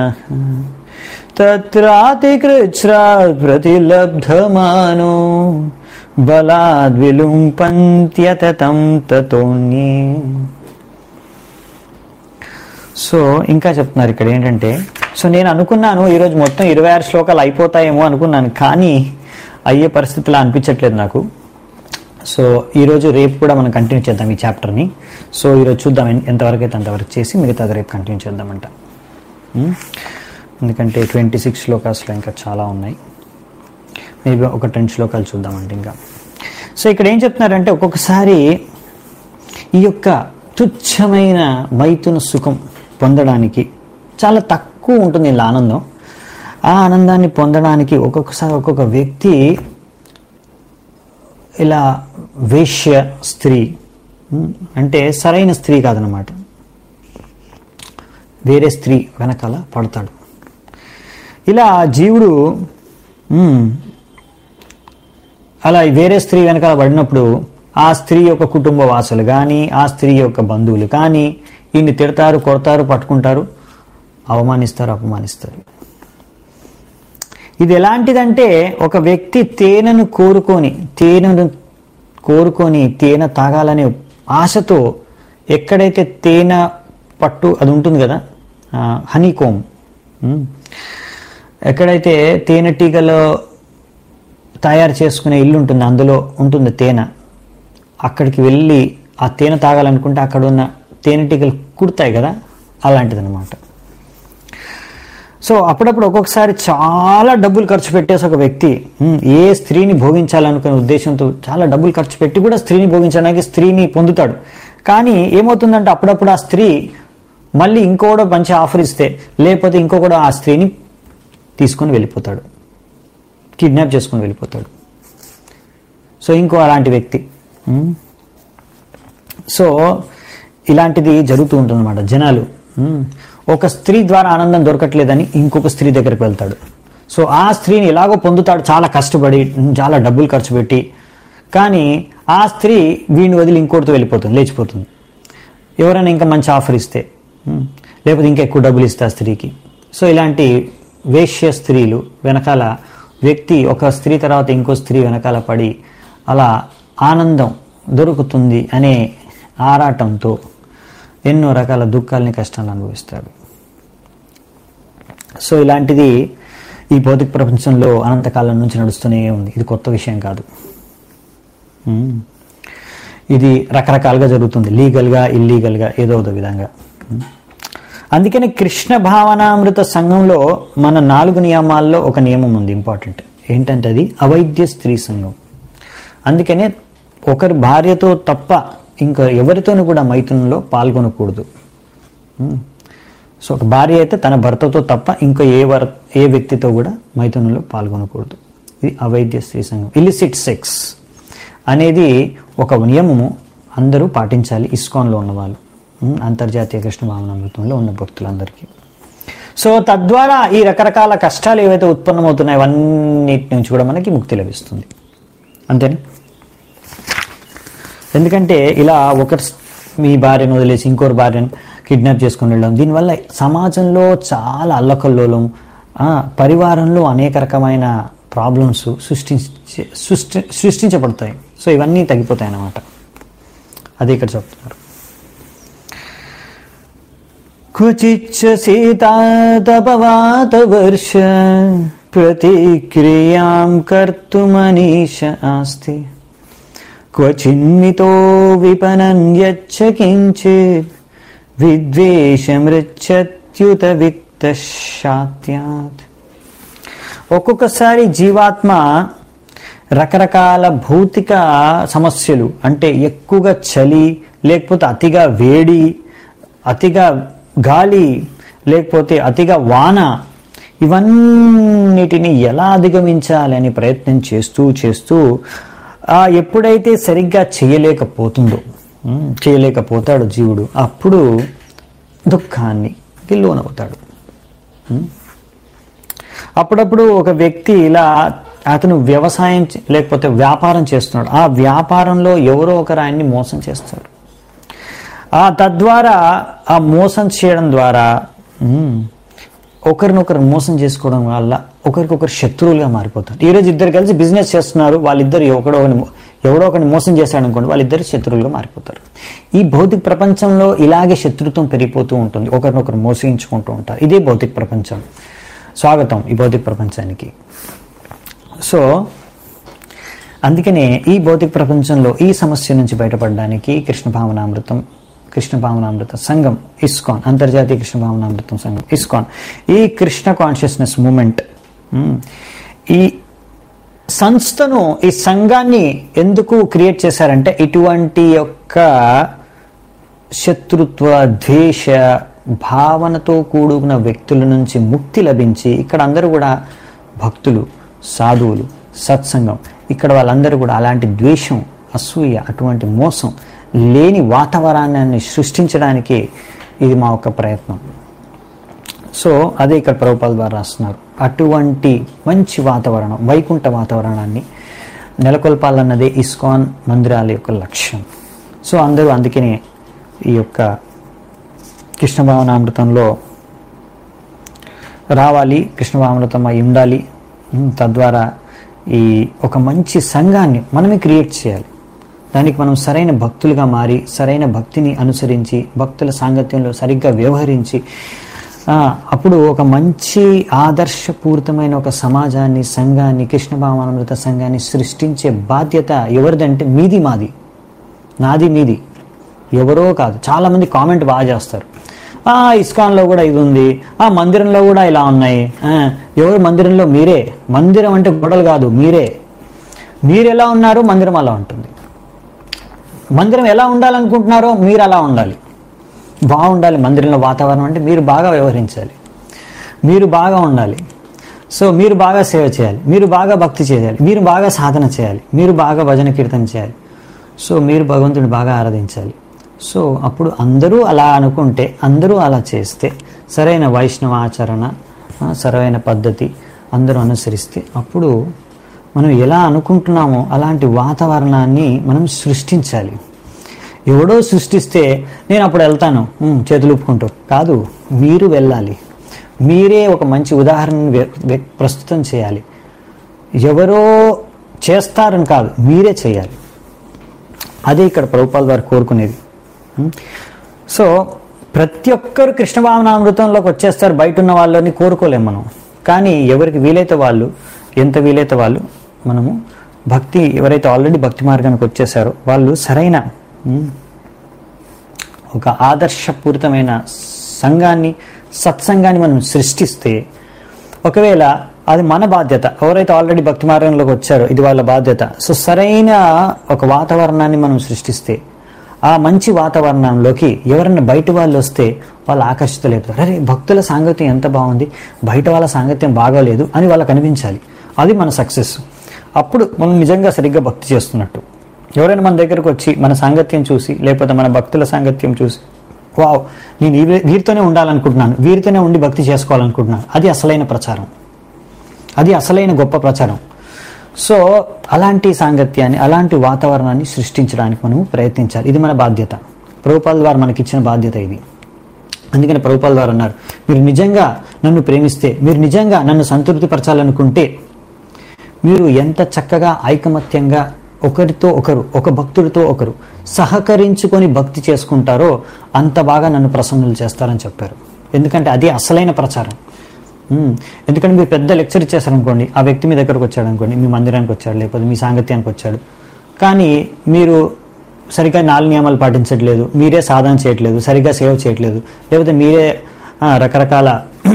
తత్రాతికృచ్రాత్ ప్రతిలబ్ధమానో బలాద్ విలుంపంత్యతతం తతోన్యే సో ఇంకా చెప్తున్నారు ఇక్కడ ఏంటంటే సో నేను అనుకున్నాను ఈరోజు మొత్తం ఇరవై ఆరు శ్లోకాలు అయిపోతాయేమో అనుకున్నాను కానీ అయ్యే పరిస్థితిలో అనిపించట్లేదు నాకు సో ఈరోజు రేపు కూడా మనం కంటిన్యూ చేద్దాం ఈ చాప్టర్ని సో ఈరోజు చూద్దాం ఎన్- ఎంతవరకు అయితే అంతవరకు చేసి మిగతాది రేపు కంటిన్యూ చేద్దామంట ఉం? ఎందుకంటే ట్వంటీ సిక్స్ శ్లోకాస్లో ఇంకా చాలా ఉన్నాయి మేబీ ఒక టెన్ శ్లోకాలు చూద్దామంటే ఇంకా సో ఇక్కడ ఏం చెప్తున్నారంటే ఒక్కొక్కసారి ఈ యొక్క తుచ్చమైన మైథున సుఖం పొందడానికి చాలా తక్కువ ఉంటుంది ఇలా ఆనందం ఆ ఆనందాన్ని పొందడానికి ఒక్కొక్కసారి ఒక్కొక్క వ్యక్తి ఇలా వేశ్య స్త్రీ ఉమ్, అంటే సరైన స్త్రీ కాదనమాట వేరే స్త్రీ వెనకాల పడతాడు ఇలా జీవుడు ఉమ్, అలా వేరే స్త్రీ వెనకాల పడినప్పుడు ఆ స్త్రీ యొక్క కుటుంబ వాసులు కానీ ఆ స్త్రీ యొక్క బంధువులు కానీ ఈయన్ని తిడతారు కొడతారు పట్టుకుంటారు అవమానిస్తారు అపమానిస్తారు ఇది ఎలాంటిదంటే ఒక వ్యక్తి తేనెను కోరుకొని తేనెను కోరుకొని తేనె తాగాలనే ఆశతో ఎక్కడైతే తేనె పట్టు అది ఉంటుంది కదా హనీ కోమ్ ఎక్కడైతే తేనెటీగలో తయారు చేసుకునే ఇల్లు ఉంటుంది అందులో ఉంటుంది తేనె అక్కడికి వెళ్ళి ఆ తేనె తాగాలనుకుంటే అక్కడ ఉన్న తేనెటీగలు కుడతాయి కదా అలాంటిదన్నమాట సో అప్పుడప్పుడు ఒక్కొక్కసారి చాలా డబ్బులు ఖర్చు పెట్టేసి ఒక వ్యక్తి ఉమ్, ఏ స్త్రీని భోగించాలనుకునే ఉద్దేశంతో చాలా డబ్బులు ఖర్చు పెట్టి కూడా స్త్రీని భోగించడానికి స్త్రీని పొందుతాడు కానీ ఏమవుతుందంటే అప్పుడప్పుడు ఆ స్త్రీ మళ్ళీ ఇంకోడో మంచి ఆఫర్ ఇస్తే లేకపోతే ఇంకొకడు ఆ స్త్రీని తీసుకొని వెళ్ళిపోతాడు కిడ్నాప్ చేసుకొని వెళ్ళిపోతాడు సో ఇంకో అలాంటి వ్యక్తి ఉమ్. సో ఇలాంటిది జరుగుతూ ఉంటుందన్నమాట జనాలు ఉమ్, ఒక స్త్రీ ద్వారా ఆనందం దొరకట్లేదని ఇంకొక స్త్రీ దగ్గరికి వెళ్తాడు సో ఆ స్త్రీని ఎలాగో పొందుతాడు చాలా కష్టపడి ఉమ్, చాలా డబ్బులు ఖర్చు పెట్టి కానీ ఆ స్త్రీ వీడిని వదిలి ఇంకోటితో వెళ్ళిపోతుంది లేచిపోతుంది ఎవరైనా ఇంకా మంచి ఆఫర్ ఇస్తే ఉమ్, లేకపోతే ఇంకా ఎక్కువ డబ్బులు ఇస్తే ఆ స్త్రీకి సో ఇలాంటి వేశ్య స్త్రీలు వెనకాల వ్యక్తి ఒక స్త్రీ తర్వాత ఇంకో స్త్రీ వెనకాల పడి అలా ఆనందం దొరుకుతుంది అనే ఆరాటంతో ఎన్నో రకాల దుఃఖాలని కష్టాలను అనుభవిస్తాడు సో ఇలాంటిది ఈ భౌతిక ప్రపంచంలో అనంతకాలం నుంచి నడుస్తూనే ఉంది ఇది కొత్త విషయం కాదు ఉమ్. ఇది రకరకాలుగా జరుగుతుంది లీగల్గా ఇల్లీగల్గా ఏదో ఒక విధంగా ఉమ్. అందుకని కృష్ణ భావనామృత సంఘంలో మన నాలుగు నియమాల్లో ఒక నియమం ఉంది ఇంపార్టెంట్ ఏంటంటే అది అవైద్య స్త్రీ సంఘం అందుకనే ఒకరి భార్యతో తప్ప ఇంకా ఎవరితోనూ కూడా మైథునంలో పాల్గొనకూడదు ఉమ్. సో ఒక భార్య అయితే తన భర్తతో తప్ప ఇంకా ఏ వర ఏ వ్యక్తితో కూడా మైథునంలో పాల్గొనకూడదు ఇది అవైద్య స్త్రీ సంఘం ఇలిసిట్ సెక్స్ అనేది ఒక నియమము అందరూ పాటించాలి ఇస్కాన్లో ఉన్నవాళ్ళు ఉమ్, అంతర్జాతీయ కృష్ణ భావనామృతంలో ఉన్న భక్తులందరికీ సో తద్వారా ఈ రకరకాల కష్టాలు ఏవైతే ఉత్పన్నమవుతున్నాయో అవన్నిటి నుంచి కూడా మనకి ముక్తి లభిస్తుంది అంతేనా ఎందుకంటే ఇలా ఒకరి మీ భార్యను వదిలేసి ఇంకోరి భార్యను కిడ్నాప్ చేసుకుని వెళ్ళడం దీనివల్ల సమాజంలో చాలా అల్లకల్లోలం ఆ, పరివారంలో అనేక రకమైన ప్రాబ్లమ్స్ సృష్టించే సృష్టి సృష్టించబడతాయి సో ఇవన్నీ తగ్గిపోతాయి అన్నమాట అదే ఇక్కడ చెప్తున్నారు క్వచిచ్చ సీతాతపవాతవర్ష ప్రతిక్రియాం కర్తుమనీష ఆస్తి క్వచిన్మితో విపనన్యచ్చ కించిత్ విద్వేషమృచ్చత్యుత విత్తశాత్యాత్ ఒక్కొక్కసారి జీవాత్మ రకరకాల భౌతిక సమస్యలు అంటే ఎక్కువగా చలి లేకపోతే అతిగా వేడి అతిగా గాలి లేకపోతే అతిగా వాన ఇవన్నిటిని ఎలా అధిగమించాలి అని ప్రయత్నం చేస్తూ చేస్తూ ఆ ఎప్పుడైతే సరిగ్గా చేయలేకపోతుందో ఉమ్, చేయలేకపోతాడు జీవుడు అప్పుడు దుఃఖాన్ని లోనవుతాడు అప్పుడప్పుడు ఒక వ్యక్తి ఇలా అతను వ్యవసాయం చే- లేకపోతే వ్యాపారం చేస్తున్నాడు ఆ వ్యాపారంలో ఎవరో ఒకరు ఆయన్ని మోసం చేస్తారు ఆ తద్వారా ఆ మోసం చేయడం ద్వారా ఉమ్, ఒకరినొకరు మోసం చేసుకోవడం వల్ల ఒకరికొకరు శత్రువులుగా మారిపోతారు ఈరోజు ఇద్దరు కలిసి బిజినెస్ చేస్తున్నారు వాళ్ళిద్దరు ఎవడో ఒకరిని ఎవడో ఒకరిని మోసం చేశాడు అనుకోండి వాళ్ళిద్దరు శత్రువులుగా మారిపోతారు ఈ భౌతిక ప్రపంచంలో ఇలాగే శత్రుత్వం పెరిగిపోతూ ఉంటుంది ఒకరినొకరు మోసగించుకుంటూ ఉంటారు ఇదే భౌతిక ప్రపంచం స్వాగతం ఈ భౌతిక ప్రపంచానికి సో అందుకనే ఈ భౌతిక ప్రపంచంలో ఈ సమస్య నుంచి బయటపడడానికి కృష్ణ భావనామృతం కృష్ణ భావనామృత సంఘం ఇస్కాన్ అంతర్జాతీయ కృష్ణ భావనామృతం సంఘం ఇస్కాన్ ఈ కృష్ణ కాన్షియస్నెస్ మూమెంట్ ఈ సంస్థను ఈ సంఘాన్ని ఎందుకు క్రియేట్ చేశారంటే ఇటువంటి యొక్క శత్రుత్వ ద్వేష భావనతో కూడుకున్న వ్యక్తుల నుంచి ముక్తి లభించి ఇక్కడ అందరూ కూడా భక్తులు సాధువులు సత్సంగం ఇక్కడ వాళ్ళందరూ కూడా అలాంటి ద్వేషం అసూయ అటువంటి మోసం లేని వాతావరణాన్ని సృష్టించడానికి ఇది మా యొక్క ప్రయత్నం సో అదే ఇక్కడ ప్రభుపాల ద్వారా రాస్తున్నారు అటువంటి మంచి వాతావరణం వైకుంఠ వాతావరణాన్ని నెలకొల్పాలన్నదే ఇస్కాన్ మందిరాల యొక్క లక్ష్యం సో అందరూ అందుకనే ఈ యొక్క కృష్ణ భావనామృతంలో రావాలి కృష్ణ భావనామృతం అయి ఉండాలి ఉమ్, తద్వారా ఈ ఒక మంచి సంఘాన్ని మనమే క్రియేట్ చేయాలి దానికి మనం సరైన భక్తులుగా మారి సరైన భక్తిని అనుసరించి భక్తుల సాంగత్యంలో సరిగ్గా వ్యవహరించి ఆ, అప్పుడు ఒక మంచి ఆదర్శపూరితమైన ఒక సమాజాన్ని సంఘాన్ని కృష్ణ భావనామృత సంఘాన్ని సృష్టించే బాధ్యత ఎవరిదంటే మీది మాది నాది మీది ఎవరో కాదు చాలా మంది కామెంట్ బాగా చేస్తారు ఆ ఇస్కాన్లో కూడా ఇది ఉంది ఆ మందిరంలో కూడా ఇలా ఉన్నాయి ఆ, ఎవరు మందిరంలో మీరే మందిరం అంటే గొడవలు కాదు మీరే మీరు ఎలా ఉన్నారో మందిరం అలా ఉంటుంది మందిరం ఎలా ఉండాలనుకుంటున్నారో మీరు అలా ఉండాలి బాగుండాలి మందిరంలో వాతావరణం అంటే మీరు బాగా వ్యవహరించాలి మీరు బాగా ఉండాలి సో మీరు బాగా సేవ చేయాలి మీరు బాగా భక్తి చేయాలి మీరు బాగా సాధన చేయాలి మీరు బాగా భజన కీర్తన చేయాలి సో మీరు భగవంతుని బాగా ఆరాధించాలి సో అప్పుడు అందరూ అలా అనుకుంటే అందరూ అలా చేస్తే సరైన వైష్ణవ ఆచరణ ఆ, సరైన పద్ధతి అందరూ అనుసరిస్తే అప్పుడు మనం ఎలా అనుకుంటున్నామో అలాంటి వాతావరణాన్ని మనం సృష్టించాలి ఎవడో సృష్టిస్తే నేను అప్పుడు వెళ్తాను ఉమ్, చేతులు ఊపుకుంటూ కాదు మీరు వెళ్ళాలి మీరే ఒక మంచి ఉదాహరణను వ్య- వ్య- ప్రస్తుతం చేయాలి ఎవరో చేస్తారని కాదు మీరే చేయాలి అదే ఇక్కడ ప్రభుపాల్ వారు కోరుకునేది ఉమ్. సో ప్రతి ఒక్కరు కృష్ణ భావనామృతంలోకి వచ్చేస్తారు బయట ఉన్న వాళ్ళని కోరుకోలేం మనం కానీ ఎవరికి వీలైతే వాళ్ళు ఎంత వీలైతే వాళ్ళు మనము భక్తి ఎవరైతే ఆల్రెడీ భక్తి మార్గానికి వచ్చేసారో వాళ్ళు సరైన ఉమ్, ఒక ఆదర్శపూరితమైన సంఘాన్ని సత్సంగాన్ని మనం సృష్టిస్తే ఒకవేళ అది మన బాధ్యత ఎవరైతే ఆల్రెడీ భక్తి మార్గంలోకి వచ్చారో ఇది వాళ్ళ బాధ్యత సో సరైన ఒక వాతావరణాన్ని మనం సృష్టిస్తే ఆ మంచి వాతావరణంలోకి ఎవరైనా బయట వాళ్ళు వస్తే వాళ్ళు ఆకర్షితులైపోతారు అరే భక్తుల సాంగత్యం ఎంత బాగుంది బయట వాళ్ళ సాంగత్యం బాగోలేదు అని వాళ్ళకి అనిపించాలి అది మన సక్సెస్ అప్పుడు మనం నిజంగా సరిగ్గా భక్తి చేస్తున్నట్టు ఎవరైనా మన దగ్గరకు వచ్చి మన సాంగత్యం చూసి లేకపోతే మన భక్తుల సాంగత్యం చూసి వావ్ నేను ఈ- వీరితోనే ఉండాలనుకుంటున్నాను వీరితోనే ఉండి భక్తి చేసుకోవాలనుకుంటున్నాను అది అసలైన ప్రచారం అది అసలైన గొప్ప ప్రచారం సో అలాంటి సాంగత్యాన్ని అలాంటి వాతావరణాన్ని సృష్టించడానికి మనము ప్రయత్నించాలి ఇది మన బాధ్యత ప్రభుపాల ద్వారా మనకి ఇచ్చిన బాధ్యత ఇది అందుకని ప్రభుపాల ద్వారా అన్నారు మీరు నిజంగా నన్ను ప్రేమిస్తే మీరు నిజంగా నన్ను సంతృప్తిపరచాలనుకుంటే మీరు ఎంత చక్కగా ఐకమత్యంగా ఒకరితో ఒకరు ఒక భక్తుడితో ఒకరు సహకరించుకొని భక్తి చేసుకుంటారో అంత బాగా నన్ను ప్రసన్నులు చేస్తారని చెప్పారు ఎందుకంటే అది అసలైన ప్రచారం ఉమ్, ఎందుకంటే మీరు పెద్ద లెక్చర్ ఇచ్చేసారనుకోండి ఆ వ్యక్తి మీ దగ్గరకు వచ్చాడు అనుకోండి మీ మందిరానికి వచ్చాడు లేకపోతే మీ సాంగత్యానికి వచ్చాడు కానీ మీరు సరిగ్గా నాలుగు నియమాలు పాటించట్లేదు మీరే సాధన చేయట్లేదు సరిగ్గా సేవ చేయట్లేదు లేకపోతే మీరే ఆ, రకరకాల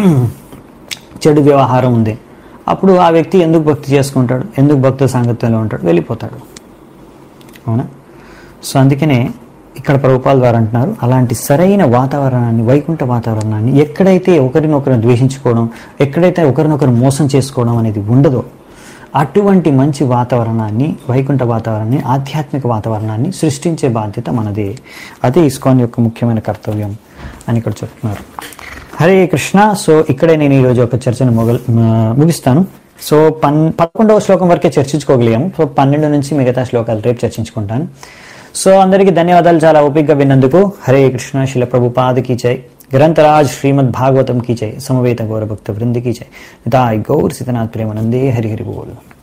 చెడు వ్యవహారం ఉంది అప్పుడు ఆ వ్యక్తి ఎందుకు భక్తి చేసుకుంటాడు ఎందుకు భక్తుల సాంగత్యంలో ఉంటాడు వెళ్ళిపోతాడు అవునా సో అందుకనే ఇక్కడ ప్రభుపాల ద్వారా అంటున్నారు అలాంటి సరైన వాతావరణాన్ని వైకుంఠ వాతావరణాన్ని ఎక్కడైతే ఒకరినొకరు ద్వేషించుకోవడం ఎక్కడైతే ఒకరినొకరు మోసం చేసుకోవడం అనేది ఉండదో అటువంటి మంచి వాతావరణాన్ని వైకుంఠ వాతావరణాన్ని ఆధ్యాత్మిక వాతావరణాన్ని సృష్టించే బాధ్యత మనదే అదే ఇస్కాన్ యొక్క ముఖ్యమైన కర్తవ్యం అని ఇక్కడ చెప్తున్నారు హరే కృష్ణ సో ఇక్కడే నేను ఈరోజు ఒక చర్చను మొగల్ మ- ముగిస్తాను సో పన్ పదకొండవ శ్లోకం వరకే చర్చించుకోగలిగాము సో పన్నెండు నుంచి మిగతా శ్లోకాలు రేపు చర్చించుకుంటాను సో అందరికీ ధన్యవాదాలు చాలా ఓపికగా విన్నందుకు హరే కృష్ణ శిల ప్రభుపాద కీ జై గ్రంథరాజ్ శ్రీమద్ భాగవతం కీ జై సమవేత గౌరభక్త వృంది కీ జై నితాయ్ గౌర్ సితనాథ్ ప్రేమనందే హరి హరి బోల్